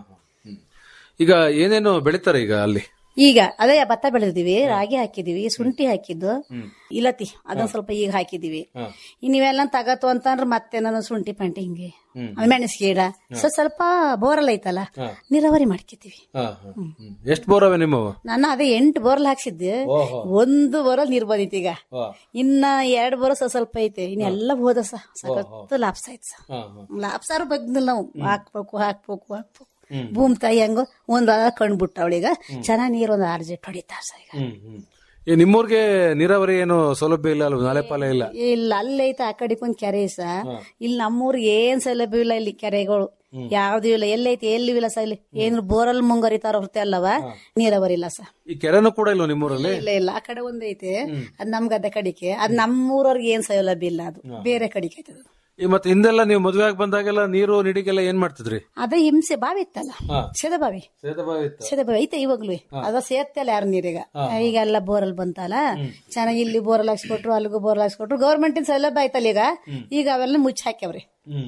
ಈಗ ಏನೇನು ಬೆಳಿತಾರೆ ಈಗ ಅಲ್ಲಿ ಈಗ ಅದೇ ಭತ್ತ ಬೆಳೆದಿವಿ ರಾಗಿ ಹಾಕಿದೀವಿ ಶುಂಠಿ ಹಾಕಿದ್ದು ಇಲತಿ ಅದನ್ನ ಸ್ವಲ್ಪ ಈಗ ಹಾಕಿದೀವಿ ಇನ್ ನೀವೆಲ್ಲ ತಗತ್ತು ಅಂತಂದ್ರೆ ಮತ್ತೆ ನಾನು ಶುಂಠಿ ಪಂಟಿ ಹಿಂಗೆ ಆಮೇಲೆ ಮೆಣಸಿಗೆ ಗಿಡ ಸ್ವಲ್ಪ ಸ್ವಲ್ಪ ಬೋರಲ್ ಐತಲ್ಲ ನೀರಾವರಿ ಮಾಡ್ಕಿತೀವಿ ಎಷ್ಟು ಬೋರವೆ ನಿಮ್ಮವು ನಾನು ಅದೇ ಎಂಟು ಬೋರ್ಲ್ ಹಾಕ್ಸಿದ್ದೆ ಒಂದು ಬೋರಲ್ ನೀರ್ ಬಂದಿತ್ತು ಈಗ ಇನ್ನ ಎರಡ್ ಬೋರ್ ಸ್ವಲ್ಪ ಸ್ವಲ್ಪ ಐತೆ ಇನ್ನೆಲ್ಲ ಹೋದ ಸ ಸಖತ್ ಲಾಪ್ಸ ಐತೆ ಸ ಲಾಪ್ಸಾರು ಬಗ್ನಿಲ್ಲ ನಾವು ಹಾಕ್ಬೇಕು ಹಾಕ್ಬೇಕು ಹಾಕ್ಬೇಕು ಭೂಮಿ ತಾಯಿ ಹೆಂಗೋ ಒಂದ್ ವಾರ ಕಣ್ಬಿಟ್ಟ ಅವಳೀಗ ಚೆನ್ನಾಗ್ ನೀರ್ ಒಂದ್ ಆರ್ ಜೆಟ್ ಹೊಡಿತಾರ ಸ ಈಗ ಈ ನಿಮ್ಮೂರ್ಗೆ ನೀರಾವರಿ ಏನು ಸೌಲಭ್ಯ ಇಲ್ಲ ಅಲ್ವಾ ನಾಲೆ ಪಾಲೆ ಇಲ್ಲ ಇಲ್ಲ ಅಲ್ಲಿ ಐತೆ ಆ ಕಡೆಗೆ ಒಂದ್ ಕೆರೆ ಸ ಇಲ್ಲಿ ನಮ್ಮೂರ್ಗೆ ಏನ್ ಸೌಲಭ್ಯ ಇಲ್ಲ ಇಲ್ಲಿ ಕೆರೆಗಳು ಯಾವ್ದು ಇಲ್ಲ ಎಲ್ಲೈತಿ ಎಲ್ಲಿ ಇಲ್ಲ ಸ ಇಲ್ಲಿ ಏನ್ರು ಬೋರಲ್ ಮುಂಗರಿತಾರ ಹೊರತೆ ಅಲ್ಲವ ನೀರಾವರಿ ಇಲ್ಲ ಸ ಈ ಕೆರೆನೂ ಕೂಡ ಇಲ್ವಾ ನಿಮ್ಮೂರಲ್ಲಿ ಇಲ್ಲ ಇಲ್ಲ ಆ ಕಡೆ ಒಂದೈತೆ ಅದ್ ನಮ್ ಗದ್ದೆ ಕಡಿಕೆ ಅದ್ ನಮ್ಮೂರವ್ರಿಗೆ ಏನ್ ಸೌಲಭ್ಯ ಇಲ್ಲ ಅದು ಬೇರೆ ಕಡಿಕೆ ಐತೆ ಅದು ಈ ಮತ್ತೆ ಹಿಂದೆಲ್ಲ ನೀವು ಮದುವೆ ಆಗಿ ಬಂದಾಗೆಲ್ಲ ನೀರು ನಿಡಿಗೆಲ್ಲ ಏನ್ ಮಾಡ್ತಿದ್ರಿ ಅದೇ ಹಿಂಸೆ ಬಾವಿ ಇತ್ತಲ್ಲ ಸೆದ ಬಾವಿ ಸೇದಬಾವಿ ಸೆದ ಬಾವಿ ಐತೆ ಇವಾಗ್ಲೂ ಅದ ಸೇರ್ತಲ್ಲ ಯಾರು ನೀರೀಗ ಈಗ ಎಲ್ಲ ಬೋರಲ್ ಬಂತಲ್ಲ ಚೆನ್ನಾಗಿ ಇಲ್ಲಿ ಬೋರಲ್ ಹಾಕ್ಸ್ಕೊಟ್ರು ಅಲ್ಲಿಗೂ ಬೋರಲ್ ಹಾಕ್ಸ್ಕೊಟ್ರು ಗೌರ್ಮೆಂಟಿನ ಸೌಲಭ್ಯ ಆಯ್ತಲ್ಲ ಈಗ ಈಗ ಅವೆಲ್ಲ ಮುಚ್ಚಿ ಹಾಕ್ಯವ್ರಿ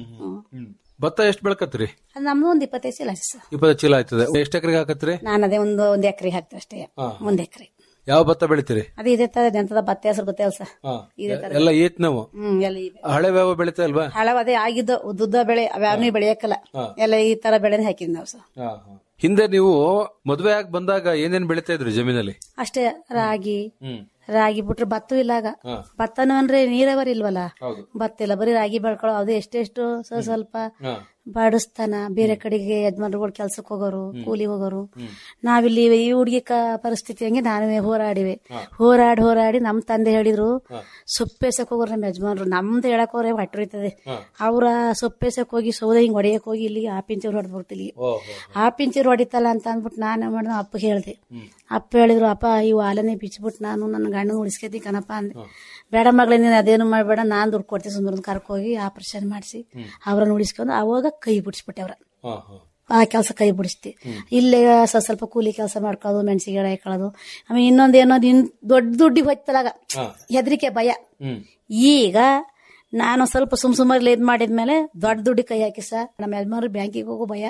ಭತ್ತ ಎಷ್ಟು ಬೆಳ್ಕತ್ರಿ ಅದು ನಮ್ದು ಒಂದ್ ಇಪ್ಪತ್ತೈದು ಚೀಲ ಆಯ್ತು ಸರ್ ಇಪ್ಪತ್ತು ಚೀಲ ಆಯ್ತದೆ ಎಷ್ಟು ಎಕರೆಗೆ ಹಾಕತ್ರಿ ನಾನು ಅದೇ ಒಂದು ಒಂದ್ ಎಕರೆ ಹಾಕ್ತೇವೆ ಅಷ್ಟೇ ಒಂದ್ ಎಕರೆ ಯಾವ ಭತ್ತ ಬೆಳಿತೀರಿ ಅದೇ ಇದೇ ತರ ಎಂತದ ಭತ್ತ ಹೆಸರು ಗೊತ್ತೇವಲ್ಲ ಸರ್ ಇದೇ ತರ ಎಲ್ಲ ಈತ್ ನಾವು ಹ್ಮ್ ಎಲ್ಲ ಇವೆ ಹಳೆ ವ್ಯಾವ ಬೆಳಿತಾ ಇಲ್ವಾ ಹಳವ ಅದೇ ಆಗಿದ್ದು ಉದ್ದುದ್ದ ಬೆಳೆ ಅವ್ಯಾವನೂ ಬೆಳೆಯಕ್ಕಲ್ಲ ಎಲ್ಲ ಈ ತರ ಬೆಳೆನೇ ಹಾಕಿದ್ ನಾವು ಸರ್ ಹಿಂದೆ ನೀವು ಮದುವೆ ಆಗಿ ಬಂದಾಗ ಏನೇನ್ ಬೆಳಿತಾ ಇದ್ರಿ ಜಮೀನಲ್ಲಿ ಅಷ್ಟೇ ರಾಗಿ ರಾಗಿ ಬಿಟ್ರೆ ಭತ್ತ ಇಲ್ಲ ಆಗ ಭತ್ತನು ಅಂದ್ರೆ ನೀರಾವರಿ ಇಲ್ವಲ್ಲ ಭತ್ತ ಇಲ್ಲ ಬರೀ ರಾಗಿ ಬೆಳ್ಕೊಳ್ಳೋ ಅದು ಎಷ್ಟೆಷ್ಟು ಸ್ವಲ್ಪ ಸ್ವಲ್ಪ ಬಾಡಿಸ್ತಾನ ಬೇರೆ ಕಡೆಗೆ ಯಜಮಾನ್ರುಗಳು ಕೆಲ್ಸಕ್ಕೆ ಹೋಗೋರು ಕೂಲಿ ಹೋಗೋರು ನಾವಿಲ್ಲಿ ಈ ಹುಡುಗಿ ಪರಿಸ್ಥಿತಿ ಹಂಗೆ ನಾವೇ ಹೋರಾಡಿವೆ ಹೋರಾಡಿ ಹೋರಾಡಿ ನಮ್ ತಂದೆ ಹೇಳಿದ್ರು ಸೊಪ್ಪೆಸಕ್ ಹೋಗೋರು ನಮ್ಮ ಯಜಮಾನ್ರು ನಮ್ದು ಹೇಳಕ್ ಹೋದ್ರೆ ಹೊಟ್ಟರಿತದೆ ಅವ್ರ ಸೊಪ್ಪೆಸಕ್ ಹೋಗಿ ಸೌದೆ ಹಿಂಗ್ ಹೊಡೆಯಕ್ ಹೋಗಿ ಇಲ್ಲಿ ಆ ಪಿಂಚೂರು ಹೊಡೆದ್ಬಿಡ್ತಿಲ್ಲಿ ಆ ಪಿಂಚೂರು ಹೊಡಿತಲ್ಲ ಅಂತ ಅಂದ್ಬಿಟ್ಟು ನಾನು ಮಾಡಿದ ಅಪ್ಪ ಹೇಳ್ದೆ ಅಪ್ಪ ಹೇಳಿದ್ರು ಅಪ್ಪ ಇವು ಹಾಲನೇ ಬಿಚ್ಬಿಟ್ಟು ನಾನು ನನ್ನ ಗಂಡನ ಉಳಿಸ್ಕೇತಿ ಕಣಪ್ಪ ಅಂದೆ ಬೇಡ ಮಗಳೇ ನೀನು ಅದೇನು ಮಾಡಬೇಡ ನಾನ್ ದುಡ್ಡು ಕೊಡ್ತೀನಿ ಸುಂದರ ಕರ್ಕೋಗಿ ಆಪರೇಷನ್ ಮಾಡಿಸಿ ಅವ್ರನ್ನ ಉಳಿಸ್ಕೊಂಡು ಅವಾಗ ಕೈ ಬಿಡಿಸ್ಬಿಟ್ಟೆ ಅವ್ರ ಆ ಕೆಲಸ ಕೈ ಬಿಡಿಸ್ತಿ ಇಲ್ಲೇ ಸ್ವಲ್ಪ ಸ್ವಲ್ಪ ಕೂಲಿ ಕೆಲಸ ಮಾಡ್ಕೊಳ್ಳೋದು ಮೆಣಸಿಗೆ ಗಿಡ ಹಾಕೊಳ್ಳೋದು ಆಮೇಲೆ ಇನ್ನೊಂದ್ ಏನೋ ಇನ್ ದೊಡ್ಡ ದುಡ್ಡಿಗೆ ಹೋಯ್ತಲಾಗ ಹೆದರಿಕೆ ಭಯ ಈಗ ನಾನು ಸ್ವಲ್ಪ ಸುಮ್ ಸುಮಾರು ಇದ್ ಮಾಡಿದ್ಮೇಲೆ ದೊಡ್ಡ ದುಡ್ಡಿ ಕೈ ಹಾಕಿ ಸರ್ ನಮ್ಮ ಯಜಮಾನ್ರು ಬ್ಯಾಂಕಿಗೆ ಹೋಗೋ ಭಯ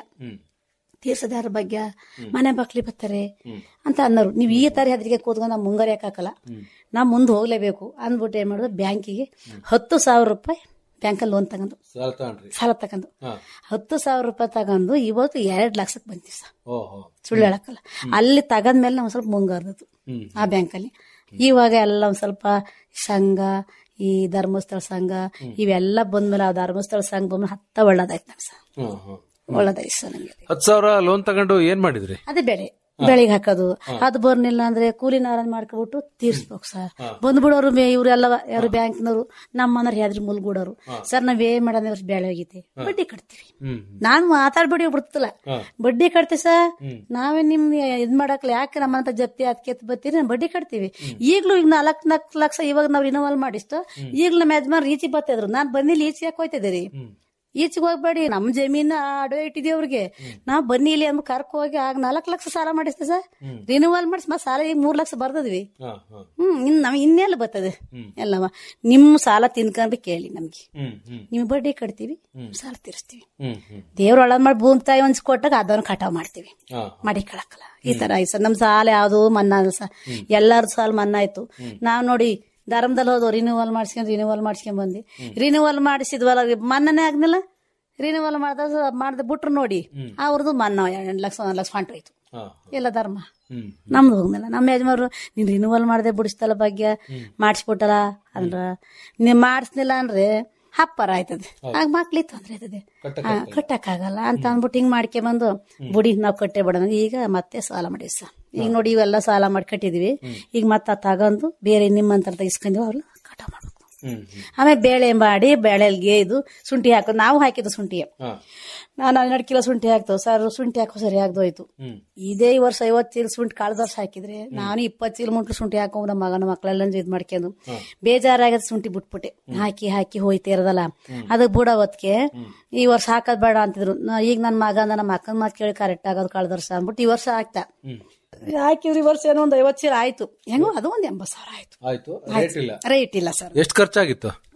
ತೀರ್ಸದಾರ ಬಗ್ಗೆ ಮನೆ ಬಕ್ಲಿ ಬರ್ತಾರೆ ಅಂತ ಅನ್ನೋರು ನೀವು ಈ ತರ ಹೆದರಿಕೆ ಕೂತ್ಕೊಂಡು ನಾವು ಮುಂಗಾರಿ ಹಾಕಲ್ಲ ನಾವು ಮುಂದೆ ಹೋಗ್ಲೇಬೇಕು ಅಂದ್ಬಿಟ್ಟು ಏನ್ ಮಾಡೋದು ಬ್ಯಾಂಕಿಗೆ ಹತ್ತು ಸಾವಿರ ರೂಪಾಯಿ ಬ್ಯಾಂಕಲ್ಲಿ ಲೋನ್ ತಗೊಂಡು ಸಾಲ ತಗೊಂಡ್ರಿ ಸಾಲ ತಗೊಂಡು ಹತ್ತು ಸಾವಿರ ರೂಪಾಯಿ ತಗೊಂಡು ಇವತ್ತು ಎರಡ್ ಲಕ್ಷಕ್ಕೆ ಬಂತೀವಿ ಸರ್ ಓಹೋ ಸುಳ್ಳು ಹೇಳಕ್ಕಲ್ಲ ಅಲ್ಲಿ ತಗದ್ಮೇಲೆ ನಾವು ಸ್ವಲ್ಪ ಮುಂಗಾರದು ಆ ಬ್ಯಾಂಕಲ್ಲಿ ಇವಾಗ ಎಲ್ಲ ಒಂದ್ ಸ್ವಲ್ಪ ಸಂಘ ಈ ಧರ್ಮಸ್ಥಳ ಸಂಘ ಇವೆಲ್ಲ ಬಂದ್ಮೇಲೆ ಆ ಧರ್ಮಸ್ಥಳ ಸಂಘ ಬಂದ್ಮೇಲೆ ಹತ್ತ ಒಳ್ಳೇದಾಯ್ತು ನಮ್ಗೆ ಸರ್ ಒಳ್ಳೇದಾಯ್ತು ಸರ್ ನಮ್ಗೆ ಹತ್ತು ಸಾವಿರ ಲೋನ್ ತಗೊಂಡು ಏನ್ ಮಾಡಿದ್ರಿ ಅದೇ ಬೆಳೆ ಬೆಳಿಗ್ಗೆ ಹಾಕೋದು ಅದು ಬರ್ನಿಲ್ಲ ಅಂದ್ರೆ ಕೂಲಿನಾರ ಮಾಡ್ಕೊಬಿಟ್ಟು ತೀರ್ಸ್ಬೇಕು ಸರ್ ಬಂದ್ಬಿಡೋರು ಮೇ ಇವ್ರೆಲ್ಲ ಯಾರು ಬ್ಯಾಂಕ್ನವರು ನಮ್ಮ ಮನೆಯವ್ರು ಯಾವ್ದ್ರ ಮುಲ್ಗೂಡೋರು ಸರ್ ನಾವ್ ಏನ್ ಮಾಡೋಣ ಬೆಳೆ ಹೋಗಿತಿ ಬಡ್ಡಿ ಕಟ್ತೀವಿ ನಾನ್ ಮಾತಾಡ್ಬಿಡಿ ಬಿಡ್ತಿಲ್ಲ ಬಡ್ಡಿ ಕಟ್ತೀವಿ ಸರ್ ನಾವೇ ನಿಮ್ ಇದ್ ಮಾಡಕ್ಲ ಯಾಕೆ ನಮ್ಮಂತ ಜಪ್ತಿ ಅದಕ್ಕೆ ಬರ್ತೀರಿ ನಾವ್ ಬಡ್ಡಿ ಕಟ್ತೀವಿ ಈಗ್ಲೂ ಈಗ ನಾಲ್ಕ್ ನಾಲ್ಕು ಲಕ್ಷ ಇವಾಗ ನಾವ್ ರಿನೋವಲ್ ಮಾಡಿಷ್ಟು ಈಗ್ಲೂ ನಮ್ಮ ಯಜಮಾನ್ ಈಚೆ ಬರ್ತಿದ್ರು ನಾನ್ ಬಂದಿಲ್ಲ ಈಚೆ ಯಾಕೆ ಹೋಯ್ತಿದ್ದೀರಿ ಈಚೆಗೆ ಹೋಗ್ಬೇಡಿ ನಮ್ ಜಮೀನ ಅಡವೆ ಇಟ್ಟಿದೀವಿ ಅವ್ರಿಗೆ ನಾವ್ ಬನ್ನಿ ಇಲ್ಲಿ ಅಂದ್ ಕರ್ಕ ಹೋಗಿ ಆಗ ನಾಲ್ಕು ಲಕ್ಷ ಸಾಲ ಮಾಡಿಸ್ತೆ ಸರ್ ರಿನ್ಯೂವಲ್ ಮಾಡಿಸ್ ಮತ್ತೆ ಸಾಲ ಈಗ ಮೂರ್ ಲಕ್ಷ ಬರ್ದದ್ವಿ ಹ್ಮ್ ಇನ್ ನಮ್ ಇನ್ನೆಲ್ಲ ಬರ್ತದೆ ಎಲ್ಲವ ನಿಮ್ ಸಾಲ ತಿನ್ಕೊಂಡ್ರೆ ಕೇಳಿ ನಮ್ಗೆ ನಿಮ್ ಬಡ್ಡಿ ಕಟ್ತೀವಿ ಸಾಲ ತೀರಿಸ್ತೀವಿ ದೇವ್ರ ಒಳಗ್ ಮಾಡಿ ಭೂಮಿ ತಾಯಿ ಒಂದ್ ಕೊಟ್ಟಾಗ ಅದನ್ನ ಕಟಾವ್ ಮಾಡ್ತೀವಿ ಮಾಡಿ ಕಳಕಲ್ಲ ಈ ತರ ಆಯ್ತು ಸರ್ ನಮ್ ಸಾಲ ಯಾವ್ದು ಮನ್ನಾ ಅಲ್ಲ ಸರ್ ಎಲ್ಲಾರ ಸಾಲ ಮನ್ನಾ ಆಯ್ತು ನಾವ್ ನೋಡಿ ಧರ್ಮದಲ್ಲಿ ಹೋದವು ರಿನ್ಯೂವಲ್ ಮಾಡಿಸ್ಕೊಂಡ್ ರಿನ್ಯೂವಲ್ ಮಾಡಿಸ್ಕೊಂಡ್ ಬಂದಿ ರಿನ್ಯೂವಲ್ ಮಾಡಿಸಿದ್ವಲ್ಲ ಮನ್ನನೇ ಆಗ್ನಿಲ್ಲ ರಿನ್ಯೂವಲ್ ಮಾಡ್ದ ಮಾಡ್ದ ಬಿಟ್ರು ನೋಡಿ ಅವ್ರದ್ದು ಮನ್ನಾ ಎರಡು ಲಕ್ಷ ಒಂದ್ ಲಕ್ಷ ಹೊಂಟೋಯ್ತು ಎಲ್ಲ ಧರ್ಮ ನಮ್ದು ಹೋಗ್ಮೇಲೆ ನಮ್ಮ ಯಜಮಾನ್ರು ನೀನ್ ರಿನ್ಯೂವಲ್ ಮಾಡದೆ ಬಿಡಿಸ್ತಲ್ಲ ಬಗ್ಗೆ ಮಾಡಿಸ್ಬಿಟ್ಟಲ್ಲ ಅಂದ್ರ ನೀವ್ ಮಾಡಿಸ್ನಿಲ್ಲ ಅಂದ್ರೆ ಹಪ್ಪರ ಆಯ್ತದೆ ಆಗ ಮಕ್ಳಿಗೆ ತೊಂದ್ರೆ ಆಯ್ತದೆ ಕಟ್ಟಕ್ಕಾಗಲ್ಲ ಅಂತ ಅಂದ್ಬಿಟ್ಟು ಹಿಂಗ್ ಮಾಡ್ಕೊಂಬಂದು ಬುಡಿ ನಾವ್ ಕಟ್ಟೆ ಬಿಡೋಣ ಈಗ ಮತ್ತೆ ಸಾಲ ಮಾಡಿವಿ ಸರ್ ಈಗ ನೋಡಿ ಇವೆಲ್ಲ ಸಾಲ ಮಾಡಿ ಕಟ್ಟಿದೀವಿ ಈಗ ಮತ್ತೆ ತಗೊಂಡು ಬೇರೆ ನಿಮ್ಮಂತ ಇಸ್ಕೊಂಡಿವಿ ಅವ್ರು ಕಟ ಮಾಡ್ಬೇಕು ಆಮೇಲೆ ಬೇಳೆ ಮಾಡಿ ಬೇಳೆಲ್ಗೆ ಇದು ಶುಂಠಿ ಹಾಕೋದು ನಾವು ಹಾಕಿದ್ದು ಶುಂಠಿ ನಾನು ಹನ್ನೆರಡು ಕಿಲೋ ಶುಂಠಿ ಹಾಕ್ತೇವೆ ಸರ್ ಶುಂಠಿ ಹಾಕೋ ಸರಿ ಆಗ್ದೋಯ್ತು ಇದೇ ಈ ವರ್ಷ ಐವತ್ತು ಚೀಲ ಶುಂಠಿ ಕಳೆದ ವರ್ಷ ಹಾಕಿದ್ರೆ ನಾನು ಇಪ್ಪತ್ತು ಚೀಲ ಮುಂಟ್ಲು ಶುಂಠಿ ಹಾಕೊಂಡು ನಮ್ಮ ಮಗನ ಮಕ್ಕಳೆಲ್ಲ ಇದ್ ಮಾಡ್ಕೊಂಡು ಬೇಜಾರಾಗದ ಶುಂಠಿ ಬಿಟ್ಬಿಟ್ಟೆ ಹಾಕಿ ಹಾಕಿ ಹೋಯ್ತಾ ಇರೋದಲ್ಲ ಅದಕ್ಕೆ ಬಿಡೋ ಹೊತ್ಗೆ ಈ ವರ್ಷ ಹಾಕೋದ್ ಬೇಡ ಅಂತಿದ್ರು ನಾ- ಈಗ ನನ್ನ ಮಗ ನಮ್ಮ ಅಕ್ಕನ ಮಾತು ಕೇಳಿ ಕರೆಕ್ಟ್ ಆಗೋದು ಕಳೆದ ವರ್ಷ ಅಂದ್ಬಿಟ್ಟು ಈ ವರ್ಷ ಹಾಕ್ತಾ ಹಾಕಿದ್ರಿ ಈ ವರ್ಷ ಏನೋ ಒಂದು ಐವತ್ತು ಚೀಲ ಆಯ್ತು ಹೆಂಗೋ ಅದು ಒಂದ್ ಎಂಬತ್ತು ಸಾವಿರ ಆಯ್ತು ಆಯ್ತು ರೇಟ್ ಇಲ್ಲ ರೇಟ್ ಇಲ್ಲ ಸರ್ ಎಷ್ಟು ಖರ್ಚಾಗಿತ್ತು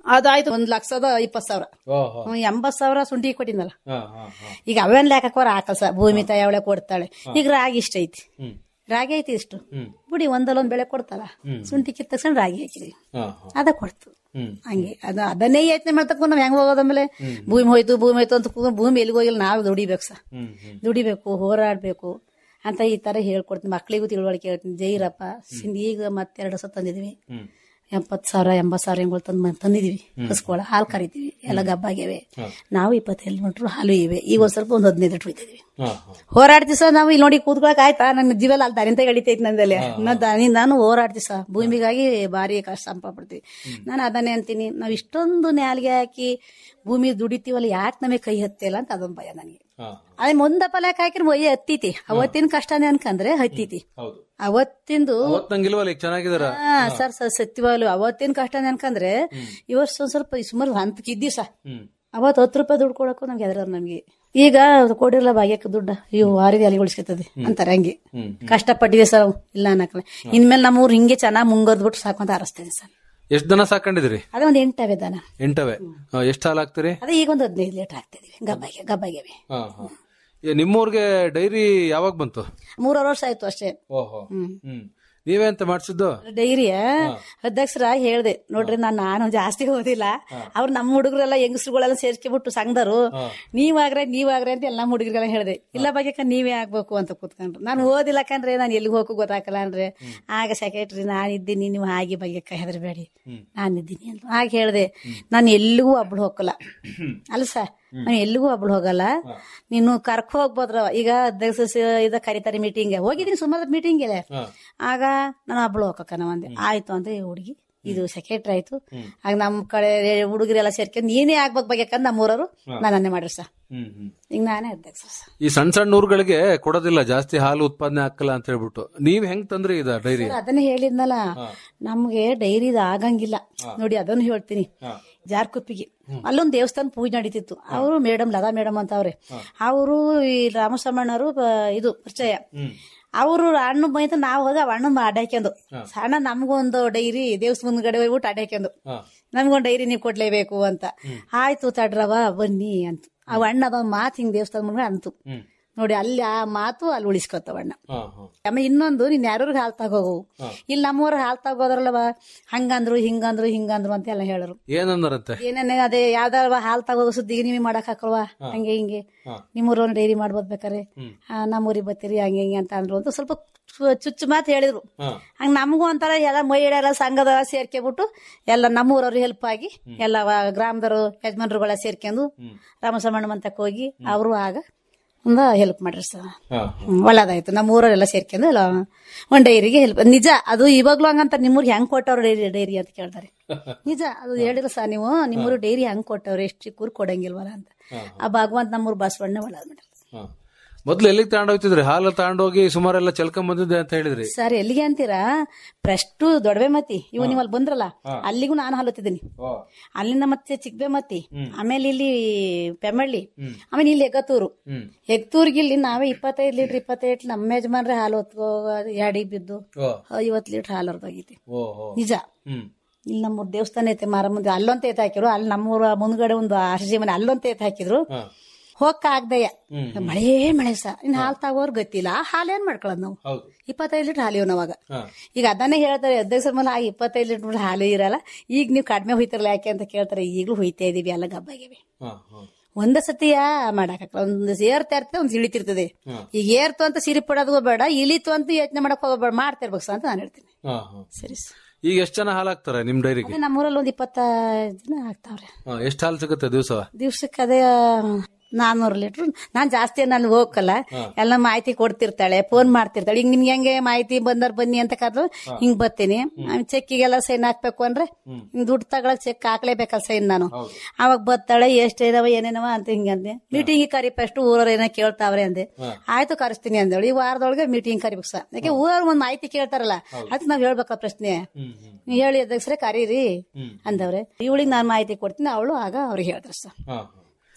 ಅದಾಯ್ತು ಒಂದ್ ಲಕ್ಷದ ಇಪ್ಪತ್ ಸಾವಿರ ಓಹೋ ಹ್ಮ್, ಎಂಬತ್ ಸಾವಿರ ಶುಂಠಿ ಕೊಟ್ಟಿದ್ನಲ್ಲ ಹಾ ಹಾ ಹಾ ಈಗ ಅವೇನ್ ಲೆಕ್ಕಕ್ಕೋರ ಹಾಕಲ್ ಸರ್ ಭೂಮಿ ತಾಯಿ ಅವಳೆ ಕೊಡ್ತಾಳೆ ಈಗ ರಾಗಿ ಇಷ್ಟ ಐತಿ ಹ್ಮ್ ರಾಗಿ ಐತಿ ಇಷ್ಟು ಹ್ಮ್. ಬಿಡಿ ಒಂದಲ್ಲೊಂದ್ ಬೆಳೆ ಕೊಡ್ತಾರ ಶುಂಠಿ ಕಿತ್ತ ತಕ್ಷಣ ರಾಗಿ ಹಾಕಿದ್ವಿ ಹಾ ಹಾ ಅದ ಕೊಡ್ತು ಹ್ಮ್. ಹಂಗೆ ಅದ ಅದನ್ನೇ ಯೋಚನೆ ಮಾಡ್ತಕ್ಕ ನಾವ್ ಹೆಂಗ್ ಹೋಗೋದಾಮೇಲೆ ಭೂಮಿ ಹೋಯ್ತು ಭೂಮಿ ಹೋಯ್ತು ಅಂತ ಕೂತ್ಕೊಂಡು ಭೂಮಿ ಎಲ್ಲಿಗೆ ಹೋಗಿಲ್ಲ ನಾವು ದುಡಿಬೇಕು ಸರ್ ಹ್ಮ್ ಹ್ಮ್ ದುಡಿಬೇಕು ಹೋರಾಡ್ಬೇಕು ಅಂತ ಈ ತರ ಹೇಳ್ಕೊಡ್ತೀನಿ ಮಕ್ಳಿಗೂ ತಿಳುವಳಿಕೆ ಹೇಳ್ತೀನಿ ಜೈರಪ್ಪ ಸಿಂಧಿ ಈಗ ಮತ್ತೆರಡು ಸಲ ತಂದಿದ್ವಿ ಹ್ಮ್ ಎಪ್ಪತ್ ಸಾವಿರ ಎಂಬತ್ ಸಾವಿರ ಹೆಂಗ್ ತಂದ್ ತಂದಿದೀವಿ ಹಸ್ಕೊಳ ಹಾಲು ಕರಿತೀವಿ ಎಲ್ಲ ಗಬ್ಬಾಗ್ಯವೆ ನಾವು ಇಪ್ಪತ್ತೈದು ಲೀಟ್ರ್ ಹಾಲು ಇವೆ ಈಗ ಒಂದ್ ಸ್ವಲ್ಪ ಒಂದ್ ಹದಿನೈದು ಲೀಟ್ರ್ ಇದ್ದೀವಿ ಹಾ ಹಾ ಹೋರಾಡ್ತೀವಿ ಸರ್ ನಾವು ಇಲ್ಲಿ ನೋಡಿ ಕೂತ್ಕೊಳಕ್ ಆಯ್ತಾ ನನ್ನ ಜೀವನ ಅಲ್ಲಿ ದಾರಿಂತ ಗಡಿತೈತಿ ನಂದಲ್ಲಿ ನಾನು ನಾನು ಹೋರಾಡ್ತೀವಿ ಸರ್ ಭೂಮಿಗಾಗಿ ಭಾರಿ ಕಷ್ಟ ಸಂಪ ಪಡ್ತೀವಿ ನಾನು ಅದನ್ನೇ ಅಂತೀನಿ ನಾವ್ ಇಷ್ಟೊಂದು ನ್ಯಾಲ್ಗೆ ಹಾಕಿ ಭೂಮಿ ದುಡಿತೀವಲ್ಲ ಯಾಕೆ ನಮಗೆ ಕೈ ಹತ್ತಿಲ್ಲ ಅಂತ ಅದೊಂದು ಭಯ ನನಗೆ ಹಾ ಅದೇ ಮುಂದ ಪಲ್ಯಕ್ಕೆ ಹಾಕಿರ್ ಒಯ್ಯ ಹತ್ತೈತಿ ಅವತ್ತಿನ ಕಷ್ಟನೇ ಅನ್ಕಂದ್ರೆ ಹತ್ತೈತಿ ಹೌದು ಅವತ್ತಿಂದು ಅವತ್ ನಂಗಿಲ್ವಲ್ಲ ಈಗ ಚೆನ್ನಾಗಿದಾರ ಹಾ ಸರ್ ಸರ್ ಸತ್ಯವಾಗ್ಲು ಅವತ್ತಿನ ಕಷ್ಟನೇ ಅನ್ಕಂದ್ರೆ ಈ ವರ್ಷ ಒಂದ್ ಸ್ವಲ್ಪ ಸುಮಾರು ಹಂತಕ್ಕೆ ಇದ್ದೀವಿ ಸರ್ ಹ್ಮ್ ಅವತ್ತು ಹತ್ತು ರೂಪಾಯಿ ದುಡ್ಡು ಕೊಡಕ್ಕೂ ನಮ್ಗೆ ಎದ್ರ ನಮ್ಗೆ ಈಗ ಕೊಡಿರಲ್ಲ ಭಾಗ್ಯಕ್ಕೆ ದುಡ್ಡ ಅಯ್ಯೋ ವಾರಿದ ಅಲ್ಲಿ ಉಳಿಸ್ಕೊತದೆ ಅಂತಾರೆ ಹಂಗೆ ಹ್ಮ್. ಕಷ್ಟಪಟ್ಟಿದೆ ಸರ್ ಇಲ್ಲ ಅನ್ನಕಲ್ಲ ಇನ್ಮೇಲೆ ನಮ್ಮೂರ್ ಹಿಂಗೆ ಚೆನ್ನಾಗಿ ಮುಂಗರ್ದ್ಬಿಟ್ಟು ಸಾಕು ಅಂತ ಅರಸ್ತೇನೆ ಸರ್ ಎಷ್ಟ್ ದನ ಸಾಕೊಂಡಿದ್ರಿ ಅದೇ ಒಂದು ಎಂಟವೆ ದನ ಎಂಟವೇ ಆ, ಎಷ್ಟ್ ಹಾಲ್ ಹಾಕ್ತಿರಿ ಅದೇ ಈಗ ಒಂದು ಹದಿನೈದು ಲೀಟರ್ ಹಾಕ್ತಿದೀವಿ ಗಬ್ಬಾಗೆ ಗಬ್ಬಾಗೆವೆ ಹಾ ಹಾ ಏ, ನಿಮ್ಮೂರ್ಗೆ ಡೈರಿ ಯಾವಾಗ ಬಂತು ಮೂರುವರೆ ವರ್ಷ ಆಯ್ತು ಅಷ್ಟೇ ಓಹೋ ಹ್ಮ್ ನೀವೇ ಅಂತ ಮಾಡ್ಸಿದ್ದು ಡೈರಿಯ ಅಧ್ಯಕ್ಷರ ಹೇಳ್ದೆ ನೋಡ್ರಿ ನಾನು ನಾನು ಜಾಸ್ತಿ ಓದಿಲ್ಲ ಅವ್ರು ನಮ್ಮ ಹುಡುಗರೆಲ್ಲ ಹೆಂಗಸ್ರುಗಳೆಲ್ಲ ಸೇರ್ಸ್ಕೊಂಡ್ಬಿಟ್ಟು ಸಂಘದರು ನೀವಾಗ್ರೆ ನೀವಾಗ್ರೆ ಅಂತ ಎಲ್ಲ ನಮ್ಮ ಹುಡುಗರಿಗೆಲ್ಲ ಹೇಳ್ದೆ ಇಲ್ಲ ಬಗ್ಗೆ ನೀವೇ ಆಗ್ಬೇಕು ಅಂತ ಕೂತ್ಕೊಂಡ್ರು ನಾನು ಓದಿಲ್ಲ ಕಣ್ರೆ ನಾನು ಎಲ್ಲಿಗೆ ಹೋಗು ಗೊತ್ತಾಗಲ್ಲ ಅಂದ್ರೆ ಆಗ ಸೆಕ್ರೆಟರಿ ನಾನಿದ್ದೀನಿ ನೀವು ಹಾಗೆ ಬಗ್ಗೆ ಹೆದರಬೇಡಿ ನಾನಿದ್ದೀನಿ ಅಂತ ಹಾಗೆ ಹೇಳ್ದೆ ನಾನು ಎಲ್ಲಿಗೂ ಒಬ್ಳು ಹೋಗಲ್ಲ ಅಲ್ಲ ಸರ್ ನಾನು ಎಲ್ಲಿಗೂ ಒಬ್ಳು ಹೋಗಲ್ಲ ನೀನು ಕರ್ಕೊ ಹೋಗ್ಬೋದ್ರ ಈಗ ಅಧ್ಯಕ್ಷ ಸ- ಇದ ಕರಿತಾರೆ ಮೀಟಿಂಗ್ ಹೋಗಿದ್ದೀನಿ ಸುಮಾರು ಮೀಟಿಂಗ್ ಇದೆ ಆಗ ನಾನು ಒಬ್ಳು ಹೋಗಕ್ಕ ಒಂದೆ ಆಯ್ತು ಅಂತ ಈ ಹುಡುಗಿ ಇದು ಸೆಕ್ರೆಟರಿ ಆಯ್ತು ಆಗ ನಮ್ಮ ಕಡೆ ಹುಡುಗರೆಲ್ಲ ಸೇರ್ಕೊಂಡು ನೀನೇ ಆಗ್ಬೇಕು ಬಗ್ಗೆ ನಮ್ಮೂರವರು ನನ್ನೇ ಮಾಡ್ರಿ ಸರ್ ಹ್ಮ್ ಹ್ಮ್ ಈಗ ನಾನೇ ಅಧ್ಯಕ್ಷ ಸರ್ ಈ ಸಣ್ಣ ಸಣ್ಣ ಊರುಗಳಿಗೆ ಕೊಡೋದಿಲ್ಲ ಜಾಸ್ತಿ ಹಾಲು ಉತ್ಪಾದನೆ ಹಾಕಲ್ಲ ಅಂತ ಹೇಳ್ಬಿಟ್ಟು ನೀವ್ ಹೆಂಗ್ ತಂದ್ರಿ ಇದ ಡೈರಿ ಅದನ್ನೇ ಹೇಳಿದ್ನಲ್ಲ ನಮ್ಗೆ ಡೈರಿದ ಆಗಂಗಿಲ್ಲ ನೋಡಿ ಅದನ್ನು ಹೇಳ್ತೀನಿ ಜಾರ್ಕುಪ್ಪಿಗೆ ಅಲ್ಲೊಂದು ದೇವಸ್ಥಾನ ಪೂಜೆ ನಡೀತಿತ್ತು ಅವರು ಮೇಡಮ್ ಲತಾ ಮೇಡಮ್ ಅಂತ ಅವ್ರೆ ಅವರು ಈ ರಾಮಸ್ವಾಮಣ್ಣರು ಇದು ಪರಿಚಯ ಅವರು ಹಣ್ಣು ಬಂತ ನಾವು ಹೋದ ಹಣ್ಣು ಅಡ್ಡಾಕ್ಯಂದು ಸಣ್ಣ ನಮಗೊಂದು ಡೈರಿ ದೇವಸ್ಥಾನ ಮುಂದ್ಗಡೆ ಹೋಗ್ಬಿಟ್ಟು ಅಡ್ಡಾಕ್ಯಂದು ನಮ್ಗೊಂದು ಡೈರಿ ನೀವು ಕೊಡ್ಲೇಬೇಕು ಅಂತ ಆಯ್ತು ತಡ್ರವ ಬನ್ನಿ ಅಂತ ಆ ಹಣ್ಣು ಅದೊಂದು ಮಾತು ಹಿಂಗ್ ದೇವಸ್ಥಾನ ಮುಂದ್ಗಡೆ ಅಂತು ನೋಡಿ ಅಲ್ಲಿ ಆ ಮಾತು ಅಲ್ಲಿ ಉಳಿಸ್ಕೊತಾವ ಅಣ್ಣ ಹಾ ಹಾ ಆಮೇಲೆ ಇನ್ನೊಂದು ನೀನ್ ಯಾರ್ಯಾರು ಹಾಲ್ ತಗೋಗು ಇಲ್ಲಿ ನಮ್ಮೂರ ಹಾಲ್ ತಗೋದ್ರಲ್ಲವ ಹಂಗಂದ್ರು ಹಿಂಗಂದ್ರು ಹಿಂಗಂದ್ರು ಅಂತ ಎಲ್ಲ ಹೇಳರು ಏನಂದ್ರಂತೆ ಏನೇನೆ ಅದೇ ಯಾವ್ದಾರ ಹಾಲ್ ತಗೋಗೋ ಸುದ್ದಿಗೆ ನೀವೇ ಮಾಡಕ್ ಹಾಕಲ್ವಾ ಹಂಗೆ ಹಿಂಗೆ ನಿಮ್ಮೂರ ಒಂದು ಡೈರಿ ಮಾಡ್ಬೋದ್ ಬೇಕಾರೆ ಆ, ನಮ್ಮೂರಿಗೆ ಬರ್ತೀರಿ ಹಂಗೆ ಹಿಂಗೆ ಅಂತ ಅಂದ್ರು ಅಂತ ಸ್ವಲ್ಪ ಚು- ಚುಚ್ಚು ಮಾತು ಹೇಳಿದ್ರು ಹಂಗ ನಮಗೂ ಒಂಥರ ಎಲ್ಲ ಮಹಿಳೆಯರ ಸಂಘದ ಸೇರ್ಕೆಬಿಟ್ಟು ಎಲ್ಲ ನಮ್ಮೂರವ್ರು ಹೆಲ್ಪ್ ಆಗಿ ಎಲ್ಲ ವ- ಗ್ರಾಮದವರು ಯಜಮಾನ್ರುಗಳ ಸೇರ್ಕೊಂಡು ರಾಮಸಮಣ್ಣ ಮಂತಕ್ಕೆ ಹೋಗಿ ಅವರು ಆಗ ಒಂದು ಹೆಲ್ಪ್ ಮಾಡ್ರಿ ಸರ್ ಹಾ ಹ್ಮ್, ಒಳ್ಳೇದಾಯ್ತು ನಮ್ಮ ಊರವರೆಲ್ಲ ಸೇರ್ಕೊಂಡು ಎಲ್ಲ ಒಂದ್ ಡೈರಿಗೆ ಹೆಲ್ಪ್ ನಿಜ ಅದು ಇವಾಗ್ಲೂ ಹಂಗಂತ ನಿಮ್ಮೂರ್ಗೆ ಹೆಂಗ್ ಕೊಟ್ಟವ್ರ ಡೈರಿ ಡೈರಿ ಅಂತ ಕೇಳ್ತಾರೆ ನಿಜ ಅದು ಹೇಳಿಲ್ಲ ಸರ್ ನೀವು ನಿಮ್ಮೂರು ಡೈರಿ ಹೆಂಗ್ ಕೊಟ್ಟವ್ರೆ ಎಷ್ಟು ಚಿಕ್ಕೂರು ಕೊಡಂಗಿಲ್ವಲ್ಲ ಅಂತ ಆ ಭಗವಂತ ನಮ್ಮೂರು ಬಸವಣ್ಣ ಒಳ್ಳೇದ್ ಮಾಡ್ರಿ ಹಾ. ಮೊದ್ಲು ಎಲ್ಲಿಗೆ ತಗೊಂಡೋಗ್ತಿದ್ರಿ ಹಾಲು ತಗೊಂಡೋಗಿ ಸುಮಾರೆಲ್ಲ ಚೆಲ್ಕೊಂಡ್ ಬಂದಿದ್ದೆ ಅಂತ ಹೇಳಿದ್ರಿ ಸರ್ ಎಲ್ಲಿಗೆ ಅಂತೀರಾ ಪ್ರಸ್ಟ್ ದೊಡವೆ ಮತಿ ಇವ್ ನೀವು ಅಲ್ಲಿ ಬಂದ್ರಲ್ಲ ಅಲ್ಲಿಗೂ ನಾನು ಹಲುತ್ತಿದ್ದೀನಿ ಅಲ್ಲಿಂದ ಮತ್ತೆ ಚಿಕ್ಕಬೆಮತ್ತಿ ಆಮೇಲೆ ಇಲ್ಲಿ ಪೆಮ್ಮಳ್ಳಿ ಆಮೇಲೆ ಇಲ್ಲಿ ಎಗತೂರು ಎಗತೂರ್ಗೆ ಇಲ್ಲಿ ನಾವೇ ಇಪ್ಪತ್ತೈದು ಲೀಟರ್ ಇಪ್ಪತ್ತೈದು ನಮ್ಮ ಯಜಮಾನ್ರೆ ಹಾಲು ಹೊತ್ಕೋ ಎಡಿ ಬಿದ್ದು ಐವತ್ತು ಲೀಟರ್ ಹಾಲು ಹೊರದೋಗೈತಿ ಓಹೋ ನಿಜ ಹ್ಮ್ ಇಲ್ಲಿ ನಮ್ಮೂರ್ ದೇವಸ್ಥಾನ ಐತೆ ಮಾರಮ್ಮಂದಿ ಅಲ್ಲೊಂತ ಏತ್ ಹಾಕಿದ್ರು ಅಲ್ಲಿ ನಮ್ಮೂರ ಮುಂದ್ಗಡೆ ಒಂದು ಆರ್ಜಿ ಮನೆ ಅಲ್ಲೊಂತ ಏತ್ ಹಾಕಿದ್ರು ಹೋಗಕ್ಕ ಆಗ್ದಯ್ಯ ಮಳೆ ಮಳೆ ಸಹ ಇನ್ ಹಾಲ್ ತಗೋರ್ ಗೊತ್ತಿಲ್ಲ ಆ ಹಾಲ್ ಏನ್ ಮಾಡ್ಕೊಳ್ಳೋದು ನಾವು ಹೌದು ಇಪ್ಪತ್ತೈದು ಲೀಟರ್ ಹಾಲು ನಾವಾಗ ಈಗ ಅದನ್ನೇ ಹೇಳ್ತಾರೆ ಅಧ್ಯಕ್ಷರ ಮೇಲೆ ಆ ಇಪ್ಪತ್ತೈದು ಲೀಟರ್ ಹಾಲು ಇರಲ್ಲ ಈಗ ನೀವು ಕಡಿಮೆ ಹೋಯ್ತಿರಲ್ಲ ಯಾಕೆ ಅಂತ ಕೇಳ್ತಾರೆ ಈಗಲೂ ಹೋಯ್ತಾ ಇದೀವಿ ಎಲ್ಲ ಗಬ್ಬಾಗಿವಿ ಹಾ ಹಾ ಒಂದ ಸತಿಯ ಮಾಡಕ್ಕಾಗಲ್ಲ ಒಂದು ಏರ್ತಾ ಇರ್ತದೆ ಒಂದು ಇಳಿತಿರ್ತದೆ ಈಗ ಏರ್ತು ಅಂತ ಸಿರಿ ಪಡೋದು ಬೇಡ ಇಳಿತು ಅಂತ ಯೋಚನೆ ಮಾಡಕ್ ಹೋಗಬೇಡ ಮಾಡ್ತಿರ್ಬೇಕು ಸರ್ ಅಂತ ನಾನು ಹೇಳ್ತೀನಿ ಹಾ ಹಾ ಸರಿ ಸರ್ ಈಗ ಎಷ್ಟ್ ಜನ ಹಾಲು ಹಾಕ್ತಾರೆ ನಿಮ್ ಡೈರಿಗೆ ಅದೇ ನಮ್ಮೂರಲ್ಲಿ ಒಂದು ಇಪ್ಪತ್ತೈದು ಜನ ಆಗ್ತಾವ್ರೆ ಎಷ್ಟ್ ಹಾಲು ಸಿಗುತ್ತೆ ದಿವಸ ದಿವ್ಸಕ್ಕೆ ಅದೇ ನಾನ್ನೂರು ಲೀಟರ್ ನಾನ್ ಜಾಸ್ತಿ ನಾನು ಹೋಗಲ್ಲ ಎಲ್ಲ ಮಾಹಿತಿ ಕೊಡ್ತಿರ್ತಾಳೆ ಫೋನ್ ಮಾಡ್ತಿರ್ತಾಳೆ ಈಗ ನಿಮ್ಗೆ ಹೆಂಗೆ ಮಾಹಿತಿ ಬಂದರ್ ಬನ್ನಿ ಅಂತ ಕರೆದು ಹಿಂಗ್ ಬರ್ತೀನಿ ಚೆಕ್ಕಿಗೆಲ್ಲ ಸೈನ್ ಹಾಕ್ಬೇಕು ಅಂದ್ರೆ ಹಿಂಗ್ ದುಡ್ಡು ತಗೊಳಕ್ ಚೆಕ್ ಹಾಕ್ಲೇಬೇಕಲ್ಲ ಸೈನ್ ನಾನು ಅವಾಗ ಬರ್ತಾಳೆ ಎಷ್ಟೇನವ ಏನೇನವ ಅಂತ ಹಿಂಗಂದೆ ಮೀಟಿಂಗ್ ಕರಿ ಫಸ್ಟ್ ಊರವ್ರು ಏನೋ ಕೇಳ್ತಾವ್ರೆ ಅಂದೆ ಆಯ್ತು ಕರೆಸ್ತೀನಿ ಅಂದೇಳು ಈ ವಾರದೊಳಗೆ ಮೀಟಿಂಗ್ ಕರಿಬೇಕು ಸರ್ ಯಾಕೆ ಊರವ್ರು ಒಂದ್ ಮಾಹಿತಿ ಕೇಳ್ತಾರಲ್ಲ ಅದಕ್ಕೆ ನಾವ್ ಹೇಳ್ಬೇಕ ಪ್ರಶ್ನೆ ನೀವ್ ಹೇಳಿ ಅಧ್ಯಕ್ಷರೇ ಕರೀರಿ ಅಂದವ್ರೆ ಇವಳಿಗೆ ನಾನ್ ಮಾಹಿತಿ ಕೊಡ್ತೀನಿ ಅವಳು ಆಗ ಅವ್ರಿಗೆ ಹೇಳ್ತಾರೆ ಸರ್ ಹಾ ಹಾ.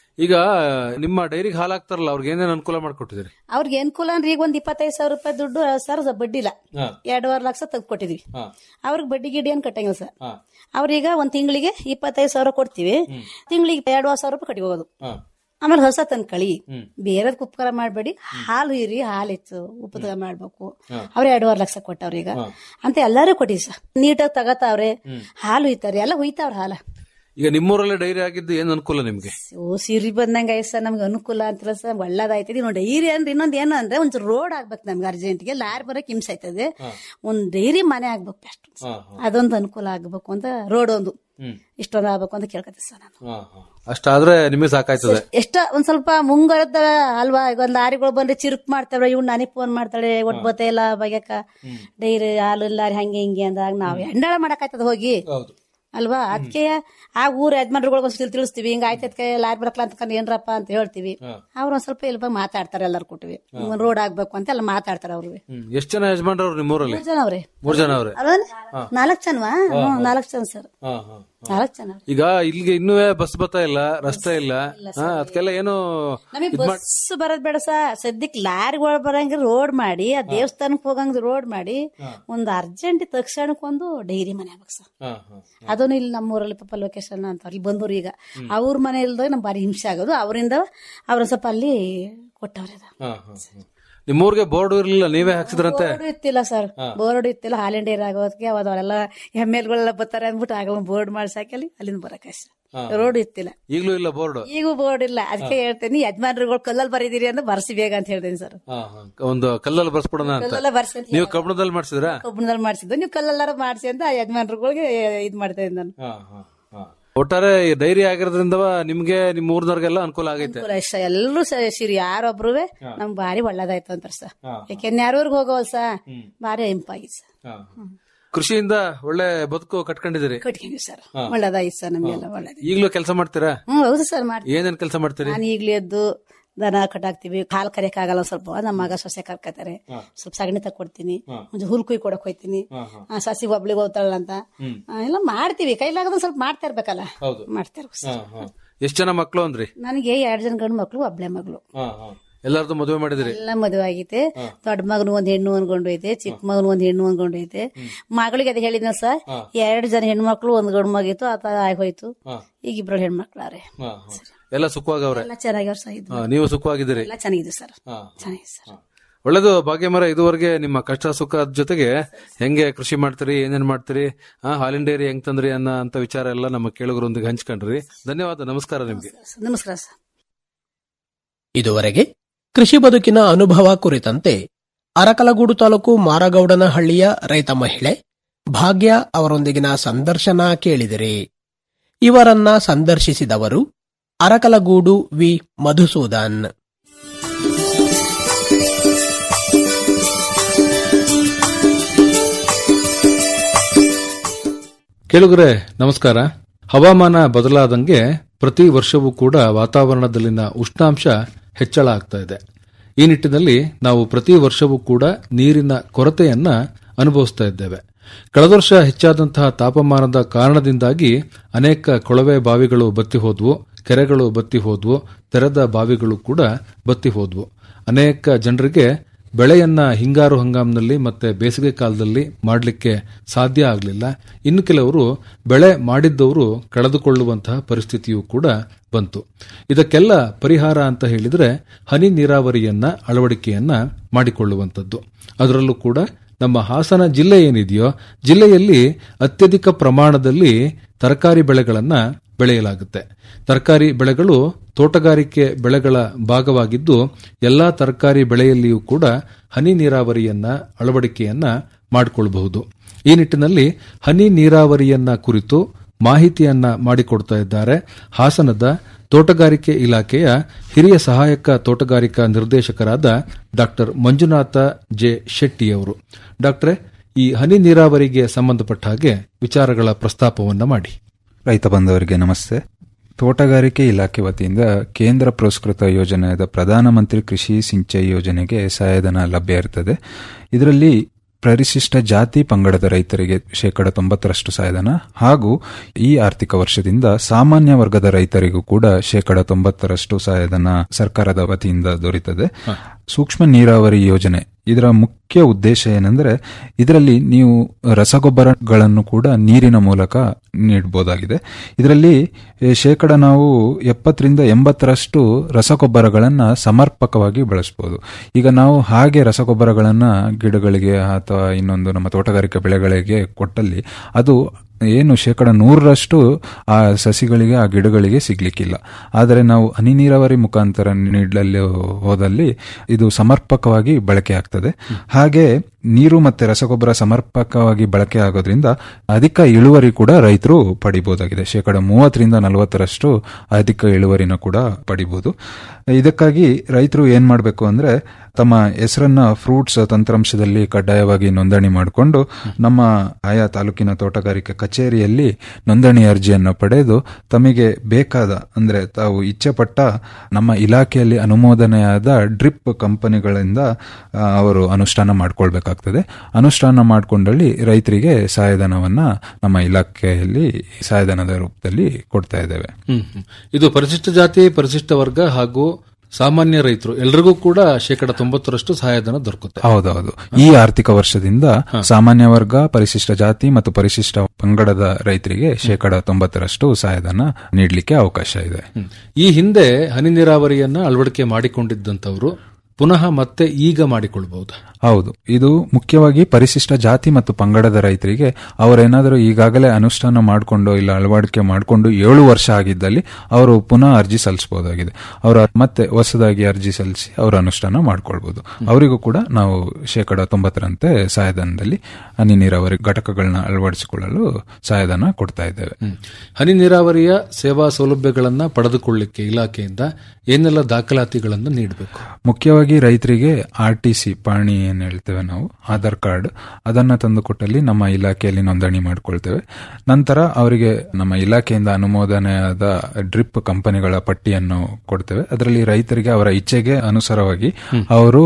ಈಗ ನಿಮ್ಮ ಡೈರಿಗೆ ಹಾಲು ಹಾಕ್ತಾರಲ್ಲ ಅವ್ರಿಗೆ ಏನೇನು ಅನುಕೂಲ ಮಾಡ್ಕೊಟ್ಟಿದ್ದೀರಿ ಅವ್ರಿಗೆ ಅನುಕೂಲ ಅಂದ್ರೆ ಈಗ ಒಂದ್ ಇಪ್ಪತ್ತೈದು ಸಾವಿರ ರೂಪಾಯಿ ದುಡ್ಡು ಸರ್ ಬಡ್ಡಿ ಇಲ್ಲ ಎರಡೂವರೆ ಲಕ್ಷ ತೆಗ್ದು ಕೊಟ್ಟಿದ್ವಿ ಅವ್ರಿಗೆ ಬಡ್ಡಿ ಗಿಡ್ಡಿ ಏನ್ ಕಟ್ಟಂಗಿಲ್ಲ ಸರ್ ಅವ್ರೀಗ ಒಂದ್ ತಿಂಗಳಿಗೆ ಇಪ್ಪತ್ತೈದು ಸಾವಿರ ಕೊಡ್ತೀವಿ ತಿಂಗಳಿಗೆ ಎರಡೂವರೆ ಸಾವಿರ ರೂಪಾಯಿ ಕಟ್ಟಿ ಹೋಗೋದು ಆಮೇಲೆ ಹೊಸ ತಂದ್ ಕಳಿ ಬೇರೆದ್ ಉಪಕಾರ ಮಾಡ್ಬೇಡಿ ಹಾಲು ಇರಿ ಹಾಲು ಹೆಚ್ಚು ಉಪಕಾರ ಮಾಡ್ಬೇಕು ಅವ್ರ ಎರಡೂವರೆ ಲಕ್ಷ ಕೊಟ್ಟವ್ರೀಗ ಅಂತ ಎಲ್ಲಾರು ಕೊಟ್ಟಿವಿ ಸರ್ ನೀಟಾಗಿ ತಗತಾವ್ರೆ ಹಾಲು ಹುಯ್ತಾರೆ ಎಲ್ಲ ಹುಯ್ತಾವ್ರ ಹಾಲ ಈಗ ನಿಮ್ಮೂರಲ್ಲೇ ಡೈರಿ ಆಗಿದ್ದು ಏನ್ ಅನುಕೂಲ ನಿಮ್ಗೆ ಓ ಸಿರಿ ಬಂದಂಗ ಆಯ್ತು ಸರ್ ನಮ್ಗೆ ಅನುಕೂಲ ಅಂತಿಲ್ಲ ಸರ್ ಒಳ್ಳೇದಾಯ್ತದೆ ನೋಡಿ ಡೈರಿ ಅಂದ್ರೆ ಇನ್ನೊಂದ್ ಏನು ಅಂದ್ರೆ ಒಂದ್ ರೋಡ್ ಆಗ್ಬೇಕು ನಮ್ಗೆ ಅರ್ಜೆಂಟ್ಗೆ ಲಾರಿ ಬರಕ್ ಹಿಂಸೆ ಆಯ್ತದೆ ಒಂದ್ ಡೈರಿ ಮನೆ ಆಗ್ಬೇಕು ಬೆಸ್ಟ್ ಅದೊಂದು ಅನುಕೂಲ ಆಗ್ಬೇಕು ಅಂತ ರೋಡ್ ಒಂದು ಇಷ್ಟೊಂದು ಆಗ್ಬೇಕು ಅಂತ ಕೇಳ್ಕತ್ತೀನಿ ಸರ್ ನಾನು ಅಷ್ಟಾದ್ರೆ ನಿಮಗೆ ಸಾಕಾಯ್ತದೆ ಎಷ್ಟ ಒಂದ್ ಸ್ವಲ್ಪ ಮುಂಗರದ ಅಲ್ವಾ ಈಗ ಒಂದ್ ಲಾರಿಗಳು ಬಂದ್ರೆ ಚಿರುಕ್ ಮಾಡ್ತಾವೆ ಇವ್ ನನಗ್ ಫೋನ್ ಮಾಡ್ತಾಳೆ ಒಟ್ ಬತ್ತೆ ಇಲ್ಲ ಬಗ್ಯಾಕ ಡೈರಿ ಹಾಲು ಲಾರಿ ಹಂಗೆ ಹಿಂಗೆ ಅಂದಾಗ ನಾವ್ ಹೆಂಡಾಳ ಮಾಡಕಾಯ್ತದ ಹೋಗಿ ಅಲ್ವಾ ಅದಕ್ಕೆ ಆ ಊರ್ ಯಜಮಾನ್ರುಗಳಿಗೆ ಒಂದ್ಸಲ ತಿಳಿಸ್ತೀವಿ ಹಿಂಗ ಆಯ್ತದ್ಕೆ ಲಾರಿ ಬರಕ್ಲ ಅಂತ ಏನ್ರಪ್ಪ ಅಂತ ಹೇಳ್ತೀವಿ ಅವ್ರ ಒಂದ್ ಸ್ವಲ್ಪ ಇಲ್ಲಿ ಬಂದ್ ಮಾತಾಡ್ತಾರೆ ಎಲ್ಲಾರು ಕೊಟ್ಟಿವಿ ರೋಡ್ ಆಗ್ಬೇಕು ಅಂತ ಎಲ್ಲ ಮಾತಾಡ್ತಾರೆ ಅವ್ರು ಎಷ್ಟ್ ಜನ ಯಜಮಾನ್ರವ್ರು ನಿಮ್ಮೂರಲ್ಲಿ ಮೂರ್ ಜನ ಅವ್ರೆ ಮೂರ್ ಜನ ಅವ್ರೆ ಅಲ್ವಾ ನಾಲ್ಕ್ ಜನವಾ ಹ್ಮ್ ನಾಲ್ಕ್ ಜನ ಸರ್ ನಾಲ್ಕ್ ಜನ ಈಗ ಇಲ್ಲಿಗೆ ಇನ್ನೂ ಬಸ್ ಬರ್ತಾ ಇಲ್ಲ ರಸ್ತೆ ಇಲ್ಲ ಹಾ, ಅದಕ್ಕೆಲ್ಲ ಏನು ನಮಗೆ ಬಸ್ ಬರೋದ್ ಬೇಡ ಸಾ ಸದ್ಯಕ್ ಲಾರಿಗಳು ಬರಂಗ ರೋಡ್ ಮಾಡಿ ಆ ದೇವಸ್ಥಾನಕ್ ಹೋಗಂಗ ರೋಡ್ ಮಾಡಿ ಒಂದ್ ಅರ್ಜೆಂಟ್ ತಕ್ಷಣಕ್ಕೆ ಒಂದು ಡೈರಿ ಮನೆ ಆಗ್ಬೇಕು ಸರ್ ಅದನ್ನು ಇಲ್ಲಿ ನಮ್ಮೂರಲ್ಲಿ ಪಾಪ ಲೊಕೇಶನ್ ಅಂತ ಅಲ್ಲಿ ಬಂದವ್ರು ಈಗ ಅವ್ರ ಮನೆ ಇಲ್ದಾಗ ನಮ್ಗೆ ಭಾರಿ ಹಿಂಸೆ ಆಗೋದು ಅವರಿಂದ ಅವ್ರ ಸ್ವಲ್ಪ ಅಲ್ಲಿ ಕೊಟ್ಟವ್ರೆ ಅದು. ನಿಮ್ಮೂರ್ಗೆ ಬೋರ್ಡ್ ಇರ್ಲಿಲ್ಲ ನೀವೇ ಹಾಕ್ಸಿದ್ರಂತೆ ಬೋರ್ಡ್ ಇತ್ತಿಲ್ಲ ಸರ್ ಬೋರ್ಡ್ ಇತ್ತಿಲ್ಲ ಹಾಲಿನ ಡೈರಿ ಆಗೋದಕ್ಕೆ ಅವಾಗ ಅವರೆಲ್ಲ ಎಮ್ ಎಲ್ ಗಳೆಲ್ಲ ಬರ್ತಾರೆ ಅಂದ್ಬಿಟ್ಟು ಆಗ ಬೋರ್ಡ್ ಮಾಡ್ಸಾಕಿ ಅಲ್ಲಿ ಅಲ್ಲಿಂದ ಬರಕ್ಕೆ ರೋಡ್ ಇತ್ತಿಲ್ಲ ಈಗ್ಲೂ ಇಲ್ಲ ಬೋರ್ಡ್ ಈಗೂ ಬೋರ್ಡ್ ಇಲ್ಲ ಅದಕ್ಕೆ ಹೇಳ್ತೀನಿ ಯಜಮಾನ್ರುಗಳು ಕಲ್ಲಲ್ಲಿ ಬರೀದಿರಿ ಅಂತ ಬರ್ಸಿ ಬೇಗ ಅಂತ ಹೇಳ್ತೀನಿ ಸರ್ ಒಂದು ಕಲ್ಲಲ್ಲಿ ಬರ್ಸ್ಬಿಡೋಣ ಅಂತ ಕಲ್ಲೆಲ್ಲ ಬರ್ಸಿ ಅಂತ ನೀವು ಕಬ್ಬಣದಲ್ಲಿ ಮಾಡ್ಸಿದ್ರಾ ಕಬ್ಬಣದಲ್ಲಿ ಮಾಡಿಸಿದ್ದು ನೀವು ಕಲ್ಲೆಲ್ಲಾರ ಮಾಡಿಸಿ ಅಂತ ಆ ಯಜಮಾನ್ರುಗಳಿಗೆ ಇದ್ ಮಾಡ್ತಾ ಇದ್ದೆ ನಾನು ಒಟ್ಟಾರೆ ಈ ಡೈರಿ ಆಗಿರೋದ್ರಿಂದ ನಿಮ್ಗೆ ನಿಮ್ ಊರ್ನವ್ರಿಗೆಲ್ಲ ಅನುಕೂಲ ಆಗೈತೆ ಅನುಕೂಲ ಇಷ್ಟ ಎಲ್ಲರೂ ಸಿರಿ ಯಾರೊಬ್ರು ನಮ್ಗೆ ಭಾರಿ ಒಳ್ಳೇದಾಯ್ತು ಅಂತಾರ ಸರ್ ಯಾಕೆಂದ್ರೆ ಯಾರೂರ್ಗ್ ಹೋಗೋವಲ್ ಸ ಭಾರಿ ಇಂಪಾಗಿತ್ತು ಸರ್ ಕೃಷಿಯಿಂದ ಒಳ್ಳೆ ಬದುಕು ಕಟ್ಕೊಂಡಿದ್ದೀರಿ ಕಟ್ಕೊಂಡ್ವಿ ಸರ್ ಒಳ್ಳೇದಾಯ್ತು ಸರ್ ನಮ್ಗೆಲ್ಲ ಒಳ್ಳೇದು ಈಗ್ಲೂ ಕೆಲಸ ಮಾಡ್ತೀರಾ ಹ್ಮ್ ಹೌದು ಸರ್ ಮಾಡ್ತೀವಿ ಏನೇನ್ ಕೆಲಸ ಮಾಡ್ತೀರಿ ನಾನು ಈಗ್ಲೇ ಎದ್ದು ದನ ಕಟ್ಟಾಕ್ತಿವಿ ಹಾಲ್ ಕರೆಯಕ್ ಆಗಲ್ಲ ಸ್ವಲ್ಪ ನಮ್ಮ ಮಗ ಸೊಸೆ ಕರ್ಕತಾರೆ ಸ್ವಲ್ಪ ಸಗಣಿ ತಕ್ಕೊಡ್ತೀನಿ ಒಂದು ಹುಲ್ ಕುಯ್ ಕೊಡಕ್ ಹೋಯ್ತೀನಿ ಆ, ಸಸಿ ಒಬ್ಳಿಗೆ ಹೋಗ್ತಾಳ ಅಂತ ಆ, ಎಲ್ಲ ಮಾಡ್ತೀವಿ ಕೈಲಾಗದ ಸ್ವಲ್ಪ ಮಾಡ್ತಾ ಇರ್ಬೇಕಲ್ಲ ಮಾಡ್ತಾ ಇರ್ಬೇಕು ಸರ್ ಎಷ್ಟ್ ಜನ ಮಕ್ಳು ಅಂದ್ರಿ ನನಗೆ ಎರಡ್ ಜನ ಗಂಡು ಮಕ್ಳು ಒಬ್ಳೆ ಮಗಳು ಎಲ್ಲಾರ್ದು ಮದುವೆ ಮಾಡಿದಿರಿ ಎಲ್ಲ ಮದುವೆ ಆಗೈತೆ ದೊಡ್ಡ ಮಗನು ಒಂದ್ ಹೆಣ್ಣು ಅನ್ಕೊಂಡೈತೆ ಚಿಕ್ಕ ಮಗನು ಒಂದ್ ಹೆಣ್ಣು ಅನ್ಕೊಂಡೈತೆ ಮಗಳಿಗೆ ಅದೇ ಹೇಳಿದ್ನ ಸರ್ ಎರಡು ಜನ ಹೆಣ್ಮಕ್ಳು ಒಂದ್ ಗಂಡು ಮಗಿತ್ತು ಆತ ಆಗೋಯ್ತು ಈಗ ಇಬ್ರು ಹೆಣ್ಮಕ್ಳಾರೆ ಎಲ್ಲ ಸುಖವಾಗವ್ರೆ ಎಲ್ಲ ಚೆನ್ನಾಗಿ ಸಹ ಇದ್ವು ಹಾ, ನೀವು ಸುಖವಾಗಿದ್ದೀರಿ ಎಲ್ಲ ಚೆನ್ನಾಗಿದೆ ಸರ್ ಚೆನ್ನಾಗಿದೆ ಸರ್ ಒಳ್ಳೇದು ಭಾಗ್ಯಮರ ಇದುವರೆಗೆ ನಿಮ್ಮ ಕಷ್ಟ ಸುಖದ ಜೊತೆಗೆ ಹೆಂಗೆ ಕೃಷಿ ಮಾಡ್ತೀರಿ ಏನೇನ್ ಮಾಡ್ತೀರಿ ಆ, ಹಾಲಿನ ಡೈರಿ ಹೆಂಗ್ ತಂದ್ರಿ ಅನ್ನೋ ಅಂತ ವಿಚಾರ ಎಲ್ಲ ನಮ್ಮ ಕೇಳುಗರೊಂದಿಗೆ ಹಂಚ್ಕೊಂಡ್ರಿ ಧನ್ಯವಾದ ನಮಸ್ಕಾರ ನಿಮ್ಗೆ ನಮಸ್ಕಾರ ಸರ್ ಇದುವರೆಗೆ ಕೃಷಿ ಬದುಕಿನ ಅನುಭವ ಕುರಿತಂತೆ ಅರಕಲಗೂಡು ತಾಲೂಕು ಮಾರಗೌಡನಹಳ್ಳಿಯ ರೈತ ಮಹಿಳೆ ಭಾಗ್ಯ ಅವರೊಂದಿಗಿನ ಸಂದರ್ಶನ ಕೇಳಿದಿರಿ ಇವರನ್ನ ಸಂದರ್ಶಿಸಿದವರು ಅರಕಲಗೂಡು ವಿ ಮಧುಸೂದನ್ ಕೇಳುಗರೆ ನಮಸ್ಕಾರ ಹವಾಮಾನ ಬದಲಾದಂಗೆ ಪ್ರತಿ ವರ್ಷವೂ ಕೂಡ ವಾತಾವರಣದಲ್ಲಿನ ಉಷ್ಣಾಂಶ ಹೆಚ್ಚಳ ಆಗ್ತಾ ಇದೆ ಈ ನಿಟ್ಟಿನಲ್ಲಿ ನಾವು ಪ್ರತಿ ವರ್ಷವೂ ಕೂಡ ನೀರಿನ ಕೊರತೆಯನ್ನ ಅನುಭವಿಸ್ತಾ ಇದ್ದೇವೆ ಕಳೆದ ವರ್ಷ ಹೆಚ್ಚಾದಂತಹ ತಾಪಮಾನದ ಕಾರಣದಿಂದಾಗಿ ಅನೇಕ ಕೊಳವೆ ಬಾವಿಗಳು ಬತ್ತಿ ಹೋದ್ವು ಕೆರೆಗಳು ಬತ್ತಿ ಹೋದ್ವು ತೆರೆದ ಬಾವಿಗಳು ಕೂಡ ಬತ್ತಿ ಹೋದ್ವು ಅನೇಕ ಜನರಿಗೆ ಬೆಳೆಯನ್ನ ಹಿಂಗಾರು ಹಂಗಾಮಿನಲ್ಲಿ ಮತ್ತೆ ಬೇಸಿಗೆ ಕಾಲದಲ್ಲಿ ಮಾಡಲಿಕ್ಕೆ ಸಾಧ್ಯ ಆಗಲಿಲ್ಲ ಇನ್ನು ಕೆಲವರು ಬೆಳೆ ಮಾಡಿದ್ದವರು ಕಳೆದುಕೊಳ್ಳುವಂತಹ ಪರಿಸ್ಥಿತಿಯೂ ಕೂಡ ಬಂತು ಇದಕ್ಕೆಲ್ಲ ಪರಿಹಾರ ಅಂತ ಹೇಳಿದ್ರೆ ಹನಿ ನೀರಾವರಿಯನ್ನ ಅಳವಡಿಕೆಯನ್ನ ಮಾಡಿಕೊಳ್ಳುವಂಥದ್ದು ಅದರಲ್ಲೂ ಕೂಡ ನಮ್ಮ ಹಾಸನ ಜಿಲ್ಲೆ ಏನಿದೆಯೋ ಜಿಲ್ಲೆಯಲ್ಲಿ ಅತ್ಯಧಿಕ ಪ್ರಮಾಣದಲ್ಲಿ ತರಕಾರಿ ಬೆಳೆಗಳನ್ನ ಬೆಳೆಯಲಾಗುತ್ತೆ ತರಕಾರಿ ಬೆಳೆಗಳು ತೋಟಗಾರಿಕೆ ಬೆಳೆಗಳ ಭಾಗವಾಗಿದ್ದು ಎಲ್ಲಾ ತರಕಾರಿ ಬೆಳೆಯಲ್ಲಿಯೂ ಕೂಡ ಹನಿ ನೀರಾವರಿಯನ್ನ ಅಳವಡಿಕೆಯನ್ನ ಮಾಡಿಕೊಳ್ಳಬಹುದು ಈ ನಿಟ್ಟಿನಲ್ಲಿ ಹನಿ ನೀರಾವರಿಯನ್ನ ಕುರಿತು ಮಾಹಿತಿಯನ್ನ ಮಾಡಿಕೊಡ್ತಾ ಇದ್ದಾರೆ ಹಾಸನದ ತೋಟಗಾರಿಕೆ ಇಲಾಖೆಯ ಹಿರಿಯ ಸಹಾಯಕ ತೋಟಗಾರಿಕಾ ನಿರ್ದೇಶಕರಾದ ಡಾಕ್ಟರ್ ಮಂಜುನಾಥ ಜೆ ಶೆಟ್ಟಿಯವರು ಡಾಕ್ಟ್ರೆ ಈ ಹನಿ ನೀರಾವರಿಗೆ ಸಂಬಂಧಪಟ್ಟ ಹಾಗೆ ವಿಚಾರಗಳ ಪ್ರಸ್ತಾಪವನ್ನ ಮಾಡಿ ರೈತ ಬಾಂಧವರಿಗೆ ನಮಸ್ತೆ ತೋಟಗಾರಿಕೆ ಇಲಾಖೆ ವತಿಯಿಂದ ಕೇಂದ್ರ ಪುರಸ್ಕೃತ ಯೋಜನೆಯಾದ ಪ್ರಧಾನಮಂತ್ರಿ ಕೃಷಿ ಸಿಂಚೈ ಯೋಜನೆಗೆ ಸಹಾಯಧನ ಲಭ್ಯ ಇರ್ತದೆ ಇದರಲ್ಲಿ ಪರಿಶಿಷ್ಟ ಜಾತಿ ಪಂಗಡದ ರೈತರಿಗೆ ಶೇಕಡ ತೊಂಬತ್ತರಷ್ಟು ಸಹಾಯಧನ ಹಾಗೂ ಈ ಆರ್ಥಿಕ ವರ್ಷದಿಂದ ಸಾಮಾನ್ಯ ವರ್ಗದ ರೈತರಿಗೂ ಕೂಡ ಶೇಕಡ ತೊಂಬತ್ತರಷ್ಟು ಸಹಾಯಧನ ಸರ್ಕಾರದ ವತಿಯಿಂದ ದೊರೆಯುತ್ತದೆ ಸೂಕ್ಷ್ಮ ನೀರಾವರಿ ಯೋಜನೆ ಇದರ ಮುಖ್ಯ ಉದ್ದೇಶ ಏನಂದ್ರೆ ಇದರಲ್ಲಿ ನೀವು ರಸಗೊಬ್ಬರಗಳನ್ನು ಕೂಡ ನೀರಿನ ಮೂಲಕ ನೀಡಬಹುದಾಗಿದೆ ಇದರಲ್ಲಿ ಎ, ಶೇಕಡ ನಾವು ಎಪ್ಪತ್ತರಿಂದ ಎಂಬತ್ತರಷ್ಟು ರಸಗೊಬ್ಬರಗಳನ್ನ ಸಮರ್ಪಕವಾಗಿ ಬಳಸಬಹುದು ಈಗ ನಾವು ಹಾಗೆ ರಸಗೊಬ್ಬರಗಳನ್ನ ಗಿಡಗಳಿಗೆ ಅಥವಾ ಇನ್ನೊಂದು ನಮ್ಮ ತೋಟಗಾರಿಕಾ ಬೆಳೆಗಳಿಗೆ ಕೊಟ್ಟಲ್ಲಿ ಅದು ಏನು ಶೇಕಡ ನೂರರಷ್ಟು ಆ ಸಸಿಗಳಿಗೆ ಆ ಗಿಡಗಳಿಗೆ ಸಿಗ್ಲಿಕ್ಕಿಲ್ಲ ಆದರೆ ನಾವು ಹನಿ ನೀರಾವರಿ ಮುಖಾಂತರ ನೀಡಲು ಹೋದಲ್ಲಿ ಇದು ಸಮರ್ಪಕವಾಗಿ ಬಳಕೆ ಆಗ್ತದೆ ಹಾಗೆ ನೀರು ಮತ್ತೆ ರಸಗೊಬ್ಬರ ಸಮರ್ಪಕವಾಗಿ ಬಳಕೆ ಆಗೋದ್ರಿಂದ ಅಧಿಕ ಇಳುವರಿ ಕೂಡ ರೈತರು ಪಡಿಬಹುದಾಗಿದೆ ಶೇಕಡ ಮೂವತ್ತರಿಂದ ನಲವತ್ತರಷ್ಟು ಅಧಿಕ ಇಳುವರಿನ ಕೂಡ ಪಡಿಬಹುದು ಇದಕ್ಕಾಗಿ ರೈತರು ಏನ್ ಮಾಡಬೇಕು ಅಂದ್ರೆ ತಮ್ಮ ಹೆಸರನ್ನ ಫ್ರೂಟ್ಸ್ ತಂತ್ರಾಂಶದಲ್ಲಿ ಕಡ್ಡಾಯವಾಗಿ ನೋಂದಣಿ ಮಾಡಿಕೊಂಡು ನಮ್ಮ ಆಯಾ ತಾಲೂಕಿನ ತೋಟಗಾರಿಕೆ ಕಚೇರಿಯಲ್ಲಿ ನೋಂದಣಿ ಅರ್ಜಿಯನ್ನು ಪಡೆದು ತಮಗೆ ಬೇಕಾದ ಅಂದ್ರೆ ತಾವು ಇಚ್ಛೆ ಪಟ್ಟ ನಮ್ಮ ಇಲಾಖೆಯಲ್ಲಿ ಅನುಮೋದನೆಯಾದ ಡ್ರಿಪ್ ಕಂಪನಿಗಳಿಂದ ಆ, ಅವರು ಅನುಷ್ಠಾನ ಮಾಡ್ಕೊಳ್ಬೇಕಾಗ್ತದೆ ಅನುಷ್ಠಾನ ಮಾಡಿಕೊಂಡಲ್ಲಿ ರೈತರಿಗೆ ಸಹಾಯಧನವನ್ನ ನಮ್ಮ ಇಲಾಖೆಯಲ್ಲಿ ಸಹಾಯಧನದ ರೂಪದಲ್ಲಿ ಕೊಡ್ತಾ ಇದ್ದೇವೆ ಹ್ಮ್ ಹ್ಮ್. ಇದು ಪರಿಶಿಷ್ಟ ಜಾತಿ ಪರಿಶಿಷ್ಟ ವರ್ಗ ಹಾಗೂ ಸಾಮಾನ್ಯ ರೈತರು ಎಲ್ರಿಗೂ ಕೂಡ ಶೇಕಡ ತೊಂಬತ್ತರಷ್ಟು ಸಹಾಯಧನ ದೊರಕುತ್ತೆ ಹೌದೌದು ಈ ಆರ್ಥಿಕ ವರ್ಷದಿಂದ ಸಾಮಾನ್ಯ ವರ್ಗ ಪರಿಶಿಷ್ಟ ಜಾತಿ ಮತ್ತು ಪರಿಶಿಷ್ಟ ಪಂಗಡದ ರೈತರಿಗೆ ಶೇಕಡ ತೊಂಬತ್ತರಷ್ಟು ಸಹಾಯಧನ ನೀಡಲಿಕ್ಕೆ ಅವಕಾಶ ಇದೆ ಹ್ಮ್. ಈ ಹಿಂದೆ ಹನಿ ನೀರಾವರಿಯನ್ನ ಅಳವಡಿಕೆ ಮಾಡಿಕೊಂಡಿದ್ದಂತವರು ಪುನಃ ಮತ್ತೆ ಈಗ ಮಾಡಿಕೊಳ್ಬಹುದು ಹೌದು ಇದು ಮುಖ್ಯವಾಗಿ ಪರಿಶಿಷ್ಟ ಜಾತಿ ಮತ್ತು ಪಂಗಡದ ರೈತರಿಗೆ ಅವರೇನಾದರೂ ಈಗಾಗಲೇ ಅನುಷ್ಠಾನ ಮಾಡಿಕೊಂಡು ಇಲ್ಲ ಅಳವಡಿಕೆ ಮಾಡಿಕೊಂಡು ಏಳು ವರ್ಷ ಆಗಿದ್ದಲ್ಲಿ ಅವರು ಪುನಃ ಅರ್ಜಿ ಸಲ್ಲಿಸಬಹುದಾಗಿದೆ ಅವರು ಮತ್ತೆ ಹೊಸದಾಗಿ ಅರ್ಜಿ ಸಲ್ಲಿಸಿ ಅವರು ಅನುಷ್ಠಾನ ಮಾಡ್ಕೊಳ್ಬಹುದು ಅವರಿಗೂ ಕೂಡ ನಾವು ಶೇಕಡ ತೊಂಬತ್ತರಂತೆ ಸಹಾಯಧನದಲ್ಲಿ ಹನಿ ನೀರಾವರಿ ಘಟಕಗಳನ್ನ ಅಳವಡಿಸಿಕೊಳ್ಳಲು ಸಹಾಯಧನ ಕೊಡ್ತಾ ಇದ್ದೇವೆ ಹ್ಮ್. ಹನಿ ನೀರಾವರಿಯ ಸೇವಾ ಸೌಲಭ್ಯಗಳನ್ನ ಪಡೆದುಕೊಳ್ಳಿಕ್ಕೆ ಇಲಾಖೆಯಿಂದ ಏನೆಲ್ಲ ದಾಖಲಾತಿಗಳನ್ನು ನೀಡಬೇಕು ಮುಖ್ಯವಾಗಿ ರೈತರಿಗೆ ಆರ್ ಟಿ ಸಿ ಪಾಣಿ ಏನ್ ಹೇಳ್ತೇವೆ ನಾವು ಆಧಾರ್ ಕಾರ್ಡ್ ಅದನ್ನ ತಂದು ಕೊಟ್ಟಲ್ಲಿ ನಮ್ಮ ಇಲಾಖೆಯಲ್ಲಿ ನೋಂದಣಿ ಮಾಡ್ಕೊಳ್ತೇವೆ ನಂತರ ಅವರಿಗೆ ನಮ್ಮ ಇಲಾಖೆಯಿಂದ ಅನುಮೋದನೆಯಾದ ಡ್ರಿಪ್ ಕಂಪನಿಗಳ ಪಟ್ಟಿಯನ್ನು ಕೊಡ್ತೇವೆ ಅದರಲ್ಲಿ ರೈತರಿಗೆ ಅವರ ಇಚ್ಛೆಗೆ ಅನುಸಾರವಾಗಿ ಅವರು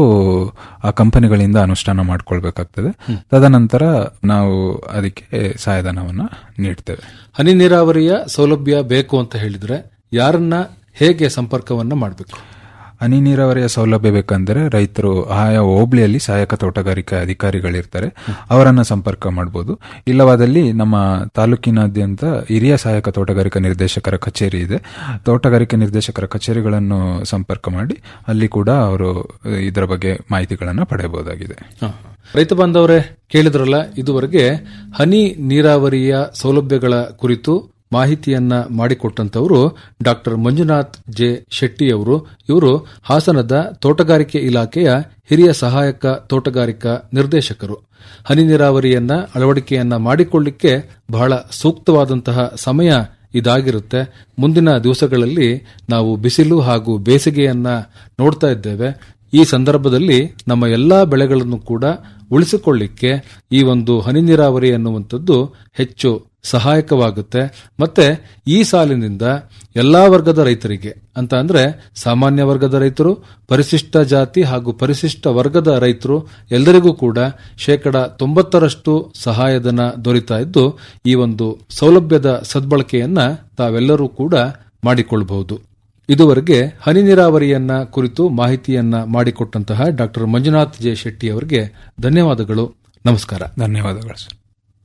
ಆ ಕಂಪನಿಗಳಿಂದ ಅನುಷ್ಠಾನ ಮಾಡ್ಕೊಳ್ಬೇಕಾಗ್ತದೆ ತದನಂತರ ನಾವು ಅದಕ್ಕೆ ಸಹಾಯಧನವನ್ನ ನೀಡ್ತೇವೆ ಹನಿ ನೀರಾವರಿಯ ಸೌಲಭ್ಯ ಬೇಕು ಅಂತ ಹೇಳಿದ್ರೆ ಯಾರನ್ನ ಹೇಗೆ ಸಂಪರ್ಕವನ್ನ ಮಾಡಬೇಕು ಹನಿ ನೀರಾವರಿಯ ಸೌಲಭ್ಯ ಬೇಕಂದ್ರೆ ರೈತರು ಆಯಾ ಹೋಬಳಿಯಲ್ಲಿ ಸಹಾಯಕ ತೋಟಗಾರಿಕಾ ಅಧಿಕಾರಿಗಳಿರ್ತಾರೆ ಅವರನ್ನ ಸಂಪರ್ಕ ಮಾಡಬಹುದು ಇಲ್ಲವಾದಲ್ಲಿ ನಮ್ಮ ತಾಲೂಕಿನಾದ್ಯಂತ ಹಿರಿಯ ಸಹಾಯಕ ತೋಟಗಾರಿಕಾ ನಿರ್ದೇಶಕರ ಕಚೇರಿ ಇದೆ ತೋಟಗಾರಿಕೆ ನಿರ್ದೇಶಕರ ಕಚೇರಿಗಳನ್ನು ಸಂಪರ್ಕ ಮಾಡಿ ಅಲ್ಲಿ ಕೂಡ ಅವರು ಇದರ ಬಗ್ಗೆ ಮಾಹಿತಿಗಳನ್ನು ಪಡೆಯಬಹುದಾಗಿದೆ ಹ. ರೈತ ಬಾಂಧವರೇ ಕೇಳಿದ್ರಲ್ಲ ಇದುವರೆಗೆ ಹನಿ ನೀರಾವರಿಯ ಸೌಲಭ್ಯಗಳ ಕುರಿತು ಮಾಹಿತಿಯನ್ನ ಮಾಡಿಕೊಟ್ಟಂತವರು ಡಾಕ್ಟರ್ ಮಂಜುನಾಥ್ ಜೆ ಶೆಟ್ಟಿ ಅವರು ಇವರು ಹಾಸನದ ತೋಟಗಾರಿಕೆ ಇಲಾಖೆಯ ಹಿರಿಯ ಸಹಾಯಕ ತೋಟಗಾರಿಕಾ ನಿರ್ದೇಶಕರು ಹನಿ ನೀರಾವರಿಯನ್ನ ಅಳವಡಿಕೆಯನ್ನ ಮಾಡಿಕೊಳ್ಳಿಕ್ಕೆ ಬಹಳ ಸೂಕ್ತವಾದಂತಹ ಸಮಯ ಇದಾಗಿರುತ್ತೆ ಮುಂದಿನ ದಿವಸಗಳಲ್ಲಿ ನಾವು ಬಿಸಿಲು ಹಾಗೂ ಬೇಸಿಗೆಯನ್ನ ನೋಡ್ತಾ ಇದ್ದೇವೆ ಈ ಸಂದರ್ಭದಲ್ಲಿ ನಮ್ಮ ಎಲ್ಲಾ ಬೆಳೆಗಳನ್ನು ಕೂಡ ಉಳಿಸಿಕೊಳ್ಳಿಕ್ಕೆ ಈ ಒಂದು ಹನಿ ನೀರಾವರಿ ಅನ್ನುವಂಥದ್ದು ಹೆಚ್ಚು ಸಹಾಯಕವಾಗುತ್ತೆ ಮತ್ತೆ ಈ ಸಾಲಿನಿಂದ ಎಲ್ಲಾ ವರ್ಗದ ರೈತರಿಗೆ ಅಂತ ಅಂದ್ರೆ ಸಾಮಾನ್ಯ ವರ್ಗದ ರೈತರು ಪರಿಶಿಷ್ಟ ಜಾತಿ ಹಾಗೂ ಪರಿಶಿಷ್ಟ ವರ್ಗದ ರೈತರು ಎಲ್ಲರಿಗೂ ಕೂಡ ಶೇಕಡ ತೊಂಬತ್ತರಷ್ಟು ಸಹಾಯಧನ ದೊರೀತಾ ಇದ್ದು ಈ ಒಂದು ಸೌಲಭ್ಯದ ಸದ್ಬಳಕೆಯನ್ನ ತಾವೆಲ್ಲರೂ ಕೂಡ ಮಾಡಿಕೊಳ್ಳಬಹುದು ಇದುವರೆಗೆ ಹನಿ ನೀರಾವರಿಯನ್ನ ಕುರಿತು ಮಾಹಿತಿಯನ್ನ ಮಾಡಿಕೊಟ್ಟಂತಹ ಡಾಕ್ಟರ್ ಮಂಜುನಾಥ್ ಜೆ ಶೆಟ್ಟಿ ಅವರಿಗೆ ಧನ್ಯವಾದಗಳು ನಮಸ್ಕಾರ ಧನ್ಯವಾದಗಳು ಸರ್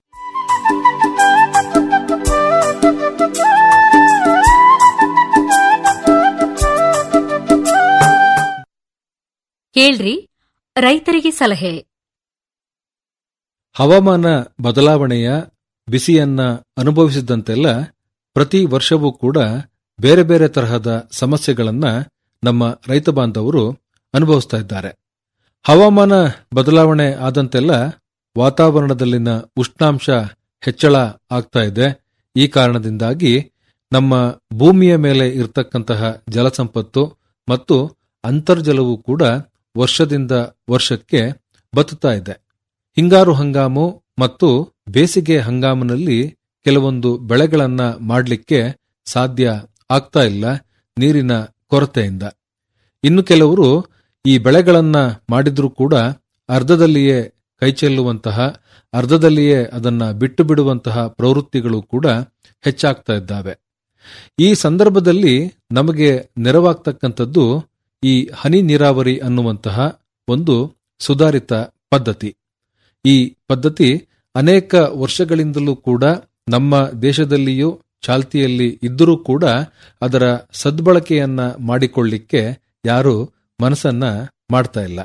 ಕೇಳ್ರಿ ರೈತರಿಗೆ ಸಲಹೆ ಹವಾಮಾನ ಬದಲಾವಣೆಯ ಬಿಸಿಯನ್ನ ಅನುಭವಿಸಿದಂತೆಲ್ಲ ಪ್ರತಿ ವರ್ಷವೂ ಕೂಡ ಬೇರೆ ಬೇರೆ ತರಹದ ಸಮಸ್ಯೆಗಳನ್ನ ನಮ್ಮ ರೈತ ಬಾಂಧವರು ಅನುಭವಿಸ್ತಾ ಇದ್ದಾರೆ ಹವಾಮಾನ ಬದಲಾವಣೆ ಆದಂತೆಲ್ಲ ವಾತಾವರಣದಲ್ಲಿನ ಉಷ್ಣಾಂಶ ಹೆಚ್ಚಳ ಆಗ್ತಾ ಇದೆ ಈ ಕಾರಣದಿಂದಾಗಿ ನಮ್ಮ ಭೂಮಿಯ ಮೇಲೆ ಇರತಕ್ಕಂತಹ ಜಲಸಂಪತ್ತು ಮತ್ತು ಅಂತರ್ಜಲವೂ ಕೂಡ ವರ್ಷದಿಂದ ವರ್ಷಕ್ಕೆ ಬತ್ತುತ್ತಾ ಇದೆ ಹಿಂಗಾರು ಹಂಗಾಮು ಮತ್ತು ಬೇಸಿಗೆ ಹಂಗಾಮಿನಲ್ಲಿ ಕೆಲವೊಂದು ಬೆಳೆಗಳನ್ನ ಮಾಡಲಿಕ್ಕೆ ಸಾಧ್ಯ ಆಗ್ತಾ ಇಲ್ಲ ನೀರಿನ ಕೊರತೆಯಿಂದ ಇನ್ನು ಕೆಲವರು ಈ ಬೆಳೆಗಳನ್ನ ಮಾಡಿದ್ರೂ ಕೂಡ ಅರ್ಧದಲ್ಲಿಯೇ ಕೈಚೆಲ್ಲುವಂತಹ ಅರ್ಧದಲ್ಲಿಯೇ ಅದನ್ನ ಬಿಟ್ಟು ಬಿಡುವಂತಹ ಪ್ರವೃತ್ತಿಗಳು ಕೂಡ ಹೆಚ್ಚಾಗ್ತಾ ಇದ್ದಾವೆ ಈ ಸಂದರ್ಭದಲ್ಲಿ ನಮಗೆ ನೆರವಾಗ್ತಕ್ಕಂಥದ್ದು ಈ ಹನಿ ನೀರಾವರಿ ಅನ್ನುವಂತಹ ಒಂದು ಸುಧಾರಿತ ಪದ್ಧತಿ ಈ ಪದ್ಧತಿ ಅನೇಕ ವರ್ಷಗಳಿಂದಲೂ ಕೂಡ ನಮ್ಮ ದೇಶದಲ್ಲಿಯೂ ಚಾಲ್ತಿಯಲ್ಲಿ ಇದ್ದರೂ ಕೂಡ ಅದರ ಸದ್ಬಳಕೆಯನ್ನ ಮಾಡಿಕೊಳ್ಳಿಕ್ಕೆ ಯಾರು ಮನಸ್ಸನ್ನ ಮಾಡ್ತಾ ಇಲ್ಲ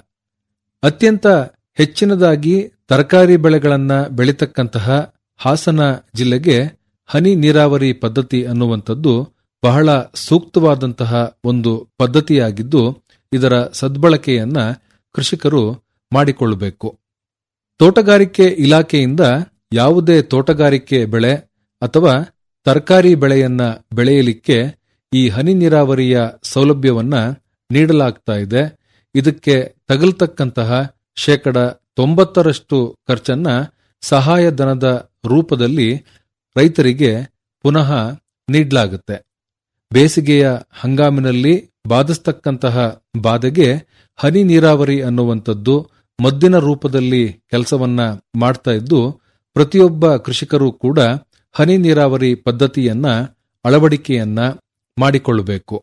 ಅತ್ಯಂತ ಹೆಚ್ಚಿನದಾಗಿ ತರಕಾರಿ ಬೆಳೆಗಳನ್ನ ಬೆಳೀತಕ್ಕಂತಹ ಹಾಸನ ಜಿಲ್ಲೆಗೆ ಹನಿ ನೀರಾವರಿ ಪದ್ಧತಿ ಅನ್ನುವಂಥದ್ದು ಬಹಳ ಸೂಕ್ತವಾದಂತಹ ಒಂದು ಪದ್ಧತಿಯಾಗಿದ್ದು ಇದರ ಸದ್ಬಳಕೆಯನ್ನ ಕೃಷಿಕರು ಮಾಡಿಕೊಳ್ಳಬೇಕು ತೋಟಗಾರಿಕೆ ಇಲಾಖೆಯಿಂದ ಯಾವುದೇ ತೋಟಗಾರಿಕೆ ಬೆಳೆ ಅಥವಾ ತರಕಾರಿ ಬೆಳೆಯನ್ನ ಬೆಳೆಯಲಿಕ್ಕೆ ಈ ಹನಿ ನೀರಾವರಿಯ ಸೌಲಭ್ಯವನ್ನ ನೀಡಲಾಗ್ತಾ ಇದೆ ಇದಕ್ಕೆ ತಗಲ್ತಕ್ಕಂತಹ ಶೇಕಡ ತೊಂಬತ್ತರಷ್ಟು ಖರ್ಚನ್ನ ಸಹಾಯಧನದ ರೂಪದಲ್ಲಿ ರೈತರಿಗೆ ಪುನಃ ನೀಡಲಾಗುತ್ತೆ ಬೇಸಿಗೆಯ ಹಂಗಾಮಿನಲ್ಲಿ ಬಾಧಿಸ್ತಕ್ಕಂತಹ ಬಾಧೆಗೆ ಹನಿ ನೀರಾವರಿ ಅನ್ನುವಂಥದ್ದು ಮದ್ದಿನ ರೂಪದಲ್ಲಿ ಕೆಲಸವನ್ನ ಮಾಡ್ತಾ ಇದ್ದು ಪ್ರತಿಯೊಬ್ಬ ಕೃಷಿಕರು ಕೂಡ ಹನಿ ನೀರಾವರಿ ಪದ್ಧತಿಯನ್ನ ಅಳವಡಿಕೆಯನ್ನ ಮಾಡಿಕೊಳ್ಳಬೇಕು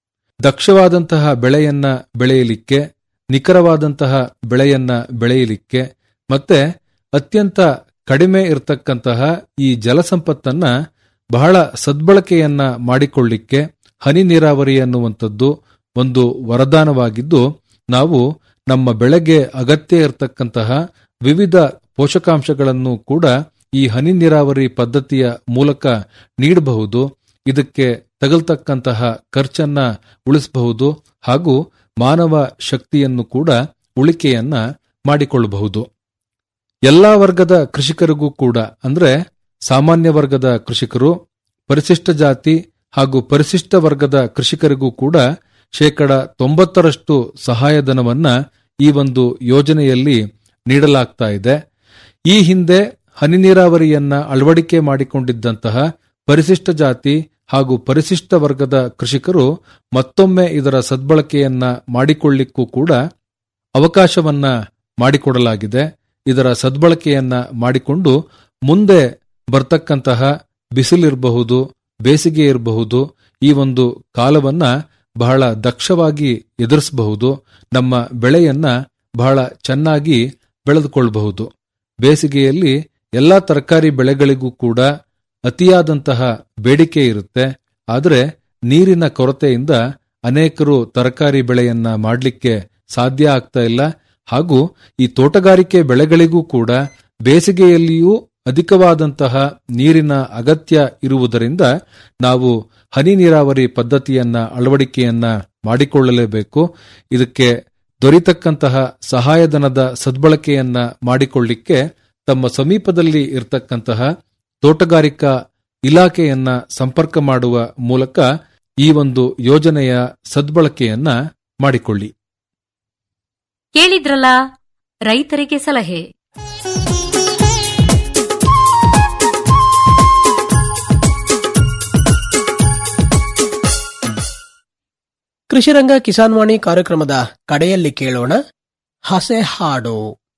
ದಕ್ಷವಾದಂತಹ ಬೆಳೆಯನ್ನ ಬೆಳೆಯಲಿಕ್ಕೆ ನಿಖರವಾದಂತಹ ಬೆಳೆಯನ್ನ ಬೆಳೆಯಲಿಕ್ಕೆ ಮತ್ತೆ ಅತ್ಯಂತ ಕಡಿಮೆ ಇರತಕ್ಕಂತಹ ಈ ಜಲಸಂಪತ್ತನ್ನ ಬಹಳ ಸದ್ಬಳಕೆಯನ್ನ ಮಾಡಿಕೊಳ್ಳಿಕ್ಕೆ ಹನಿ ನೀರಾವರಿ ಅನ್ನುವಂಥದ್ದು ಒಂದು ವರದಾನವಾಗಿದ್ದು ನಾವು ನಮ್ಮ ಬೆಳೆಗೆ ಅಗತ್ಯ ಇರತಕ್ಕಂತಹ ವಿವಿಧ ಪೋಷಕಾಂಶಗಳನ್ನು ಕೂಡ ಈ ಹನಿ ನೀರಾವರಿ ಪದ್ಧತಿಯ ಮೂಲಕ ನೀಡಬಹುದು ಇದಕ್ಕೆ ತಗಲ್ತಕ್ಕಂತಹ ಖರ್ಚನ್ನ ಉಳಿಸಬಹುದು ಹಾಗೂ ಮಾನವ ಶಕ್ತಿಯನ್ನು ಕೂಡ ಉಳಿಕೆಯನ್ನ ಮಾಡಿಕೊಳ್ಳಬಹುದು ಎಲ್ಲಾ ವರ್ಗದ ಕೃಷಿಕರಿಗೂ ಕೂಡ ಅಂದ್ರೆ ಸಾಮಾನ್ಯ ವರ್ಗದ ಕೃಷಿಕರು ಪರಿಶಿಷ್ಟ ಜಾತಿ ಹಾಗೂ ಪರಿಶಿಷ್ಟ ವರ್ಗದ ಕೃಷಿಕರಿಗೂ ಕೂಡ ಶೇಕಡ ತೊಂಬತ್ತರಷ್ಟು ಸಹಾಯಧನವನ್ನ ಈ ಒಂದು ಯೋಜನೆಯಲ್ಲಿ ನೀಡಲಾಗ್ತಾ ಇದೆ ಈ ಹಿಂದೆ ಹನಿ ನೀರಾವರಿಯನ್ನ ಅಳವಡಿಕೆ ಮಾಡಿಕೊಂಡಿದ್ದಂತಹ ಪರಿಶಿಷ್ಟ ಜಾತಿ ಹಾಗೂ ಪರಿಶಿಷ್ಟ ವರ್ಗದ ಕೃಷಿಕರು ಮತ್ತೊಮ್ಮೆ ಇದರ ಸದ್ಬಳಕೆಯನ್ನ ಮಾಡಿಕೊಳ್ಳಿಕ್ಕೂ ಕೂಡ ಅವಕಾಶವನ್ನ ಮಾಡಿಕೊಡಲಾಗಿದೆ ಇದರ ಸದ್ಬಳಕೆಯನ್ನ ಮಾಡಿಕೊಂಡು ಮುಂದೆ ಬರ್ತಕ್ಕಂತಹ ಬಿಸಿಲಿರಬಹುದು ಬೇಸಿಗೆ ಇರಬಹುದು ಈ ಒಂದು ಕಾಲವನ್ನ ಬಹಳ ದಕ್ಷವಾಗಿ ಎದುರಿಸಬಹುದು ನಮ್ಮ ಬೆಳೆಯನ್ನ ಬಹಳ ಚೆನ್ನಾಗಿ ಬೆಳೆದುಕೊಳ್ಳಬಹುದು ಬೇಸಿಗೆಯಲ್ಲಿ ಎಲ್ಲಾ ತರಕಾರಿ ಬೆಳೆಗಳಿಗೂ ಕೂಡ ಅತಿಯಾದಂತಹ ಬೇಡಿಕೆ ಇರುತ್ತೆ ಆದರೆ ನೀರಿನ ಕೊರತೆಯಿಂದ ಅನೇಕರು ತರಕಾರಿ ಬೆಳೆಯನ್ನ ಮಾಡಲಿಕ್ಕೆ ಸಾಧ್ಯ ಆಗ್ತಾ ಇಲ್ಲ ಹಾಗೂ ಈ ತೋಟಗಾರಿಕೆ ಬೆಳೆಗಳಿಗೂ ಕೂಡ ಬೇಸಿಗೆಯಲ್ಲಿಯೂ ಅಧಿಕವಾದಂತಹ ನೀರಿನ ಅಗತ್ಯ ಇರುವುದರಿಂದ ನಾವು ಹನಿ ನೀರಾವರಿ ಪದ್ಧತಿಯನ್ನ ಅಳವಡಿಕೆಯನ್ನ ಮಾಡಿಕೊಳ್ಳಲೇಬೇಕು ಇದಕ್ಕೆ ದೊರೆತಕ್ಕಂತಹ ಸಹಾಯಧನದ ಸದ್ಬಳಕೆಯನ್ನ ಮಾಡಿಕೊಳ್ಳಿಕ್ಕೆ ತಮ್ಮ ಸಮೀಪದಲ್ಲಿ ಇರತಕ್ಕಂತಹ ತೋಟಗಾರಿಕಾ ಇಲಾಖೆಯನ್ನ ಸಂಪರ್ಕ ಮಾಡುವ ಮೂಲಕ ಈ ಒಂದು ಯೋಜನೆಯ ಸದ್ಬಳಕೆಯನ್ನ ಮಾಡಿಕೊಳ್ಳಿ ಕೇಳಿದ್ರಲ್ಲ ರೈತರಿಗೆ ಸಲಹೆ ಕೃಷಿರಂಗ ಕಿಸಾನ್ ವಾಣಿ ಕಾರ್ಯಕ್ರಮದ ಕಡೆಯಲ್ಲಿ ಕೇಳೋಣ ಹಸೆ ಹಾಡು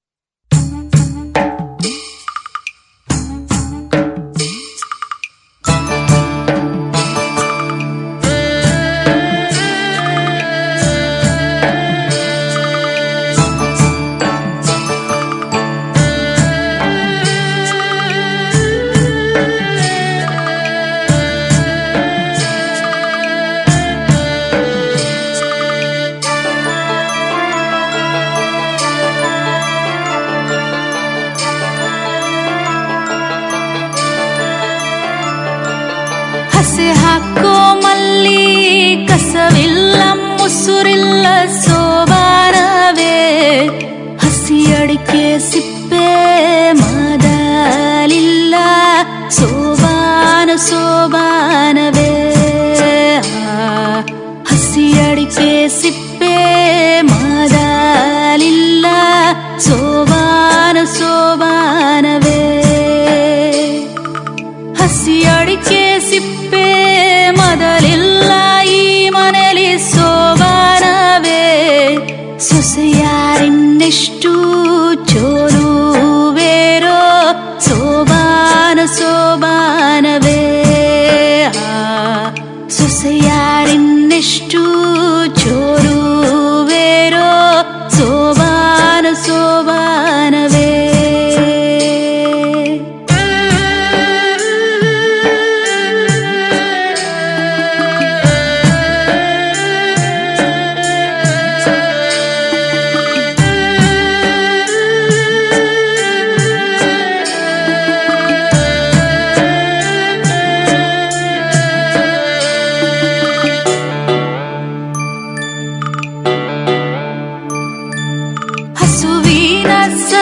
ಹಸೆ ಹಾಕೋ ಮಲ್ಲಿ ಕಸವಿಲ್ಲ ಮುಸುರಿಲ್ಲ ಸೋಬಾರವೇ ಹಸಿ ಅಡಿಕೆ ಸಿಪ್ಪೆ ಮಾದಲಿಲ್ಲ ಸೋಬಾನ ಸೋಬಾನವೇ ಆ, ಹಸಿ ಅಡಿಕೆ ಸಿಪ್ಪೆ ಮಾದಲಿಲ್ಲ ಸೋಬಾನ ಸೋಬಾನವೇ ಹಸಿ ಅಡಿಕೆ ಸಿಪ್ಪೆ ಮೊದಲಿಲ್ಲ ಈ ಮನೆಯಲ್ಲಿ ಸೋಬಾರವೇ ಸೊಸೆಯಾರಿನ್ನೆಷ್ಟು ಚೋರು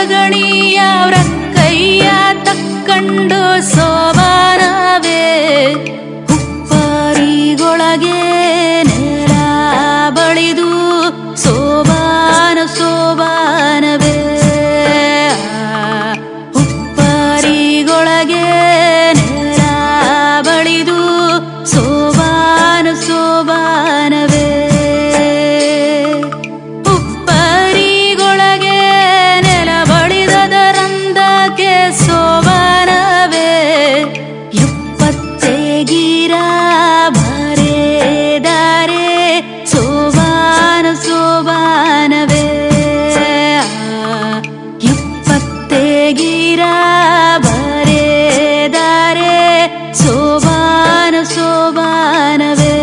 ಸಗಣಿಯವ್ರ ಕೈಯ ತಕ್ಕಂಡು ಸೋಬಾನವೇ ಹುಪ್ಪರಿಗೊಳಗೆ ನೆಲ ಬಳಿದು ಸೋಬಾನ ಸೋಬಾನವೇ ಹುಪ್ಪರಿಗೊಳಗೆ ನೆಲ ಬಳಿದು ಸೋಬಾನ ಸೋಬಾನವೇ ಉಪ್ಪರಿಗೊಳಗೆ ನೆಲ ಬಳಿದದರಂದಕ್ಕೆ ಸೋಬಾನವೇ ಎಪ್ಪತ್ತೇಗಿರ ಬರೆದಾರೆ ಸೋಬಾನ ಸೋಬಾನವೇ ಎಪ್ಪತ್ತೇಗಿರ ಬರೆದಾರೆ ಸೋಬಾನ ಸೋಬಾನವೇ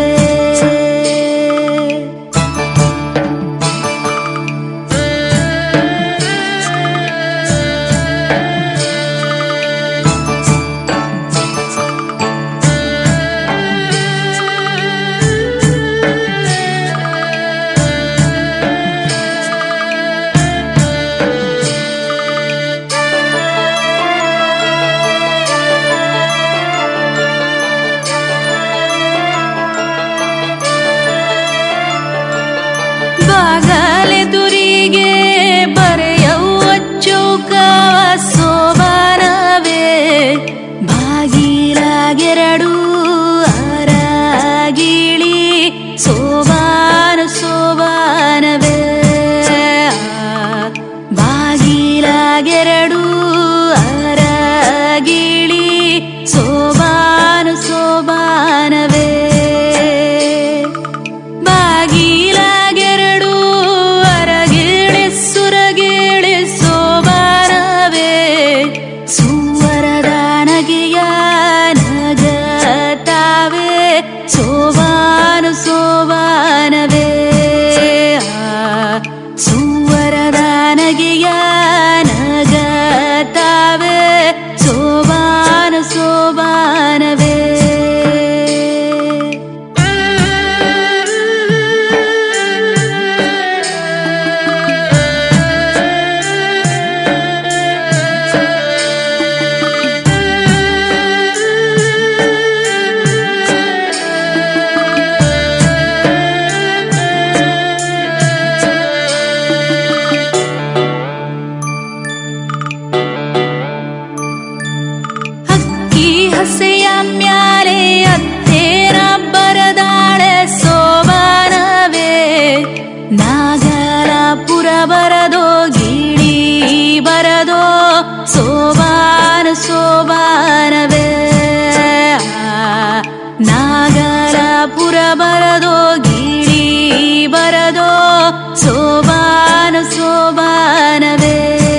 ಬಾಗಲೆದುರಿಗೆ ಬರೆಯವ್ವ ಚೌಕವ ಸೋಬಾನವೇ ಬಾಗಿಲಾಗೆರಡು ಅರಗಿಳಿ ಸೋಬಾನ ಸೋಬಾನವೇ ಬಾಗಿಲಾಗೆರಡು ಅರಗಿಳಿ ಸೋಬಾನ ಸೋಬಾನವೇ ಬಾಗಿಲಾಗೆರಡು ಅರಗಿಳಿ ಸುರಗಿಳಿ ಸೋಬಾನವೇ ಸುವರದ ನಗೆಯ ನಗತಾವೆ ಸೋಬಾನ ಸೋಬಾನವೇ ಸುವರದ ನಗೆಯ ನಗತಾವೆ ಸೋಬಾನ ಸೋಬಾನವೇ ಅಕ್ಕಿ ಹಸೆಯ ಮ್ಯಾಲೆ ಅತ್ತೇನ ಬರದಾಳೆ ಸೋಬಾನವೇ ನಾಗಲಾಪುರ ಬರದೋ ಗಿಳಿ ಬರದೋ ಸೋಬಾನ ಸೋಬಾನವೇ ನಾಗಲಾಪುರ ಬರದೋ ಗಿಳಿ ಬರದೋ ಸೋಬಾನ ಸೋಬಾನವೇ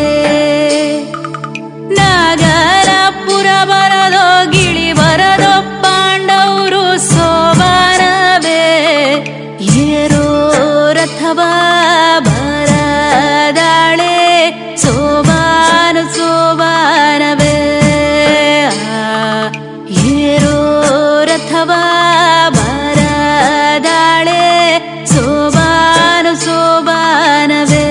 ನಾಗರಪುರ ಬರದೋ ಗಿಳಿ ಬರದೋ ಪಾಂಡವರು ಸೋಬಾನವೇ ಏರೋ ರಥವ ಬರದಾಳೆ ಸೋಬಾನ ಸೋಬಾನವೇ ಏರೋ ರಥವ ಬರದಾಳೆ ಸೋಬಾನ ಸೋಬಾನವೇ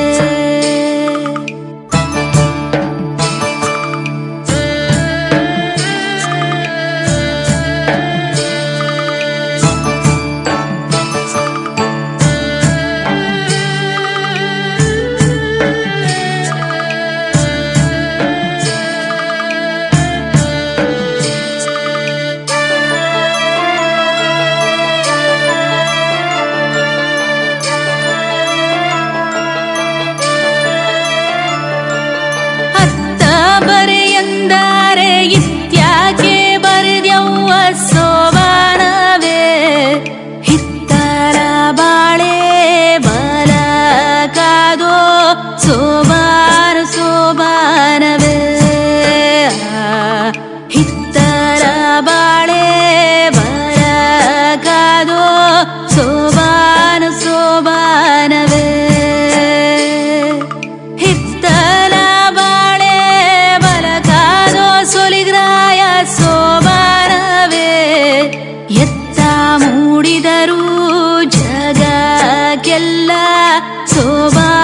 ಅತ್ತ ಬರೆಯಂದಾರೆ ಇತ್ಯಾಕೆ ಬರೆದ್ಯವ್ವ ಸೋಬಾನವೇ ಹಿತ್ತರ ಬಾಳೆ ಬಲ ಕಾದೋ ಸೋಬಾನ ಸೋಬಾನವೇ ಹಿತ್ತರ ಬಾಳೆ ಬಲ ಕಾದೋ ಸೋಬಾನ ಸೋಬಾನವೇ ಹಿತ್ತಲ ಬಾಳೆ ಬಲಕಾದೋ ಸೊಲಿಗ್ರಾಯ ಸೋಬಾನವೇ ಎತ್ತ ಮೂಡಿದರು ಜಗಕ್ಕೆಲ್ಲ ಸೋಬಾ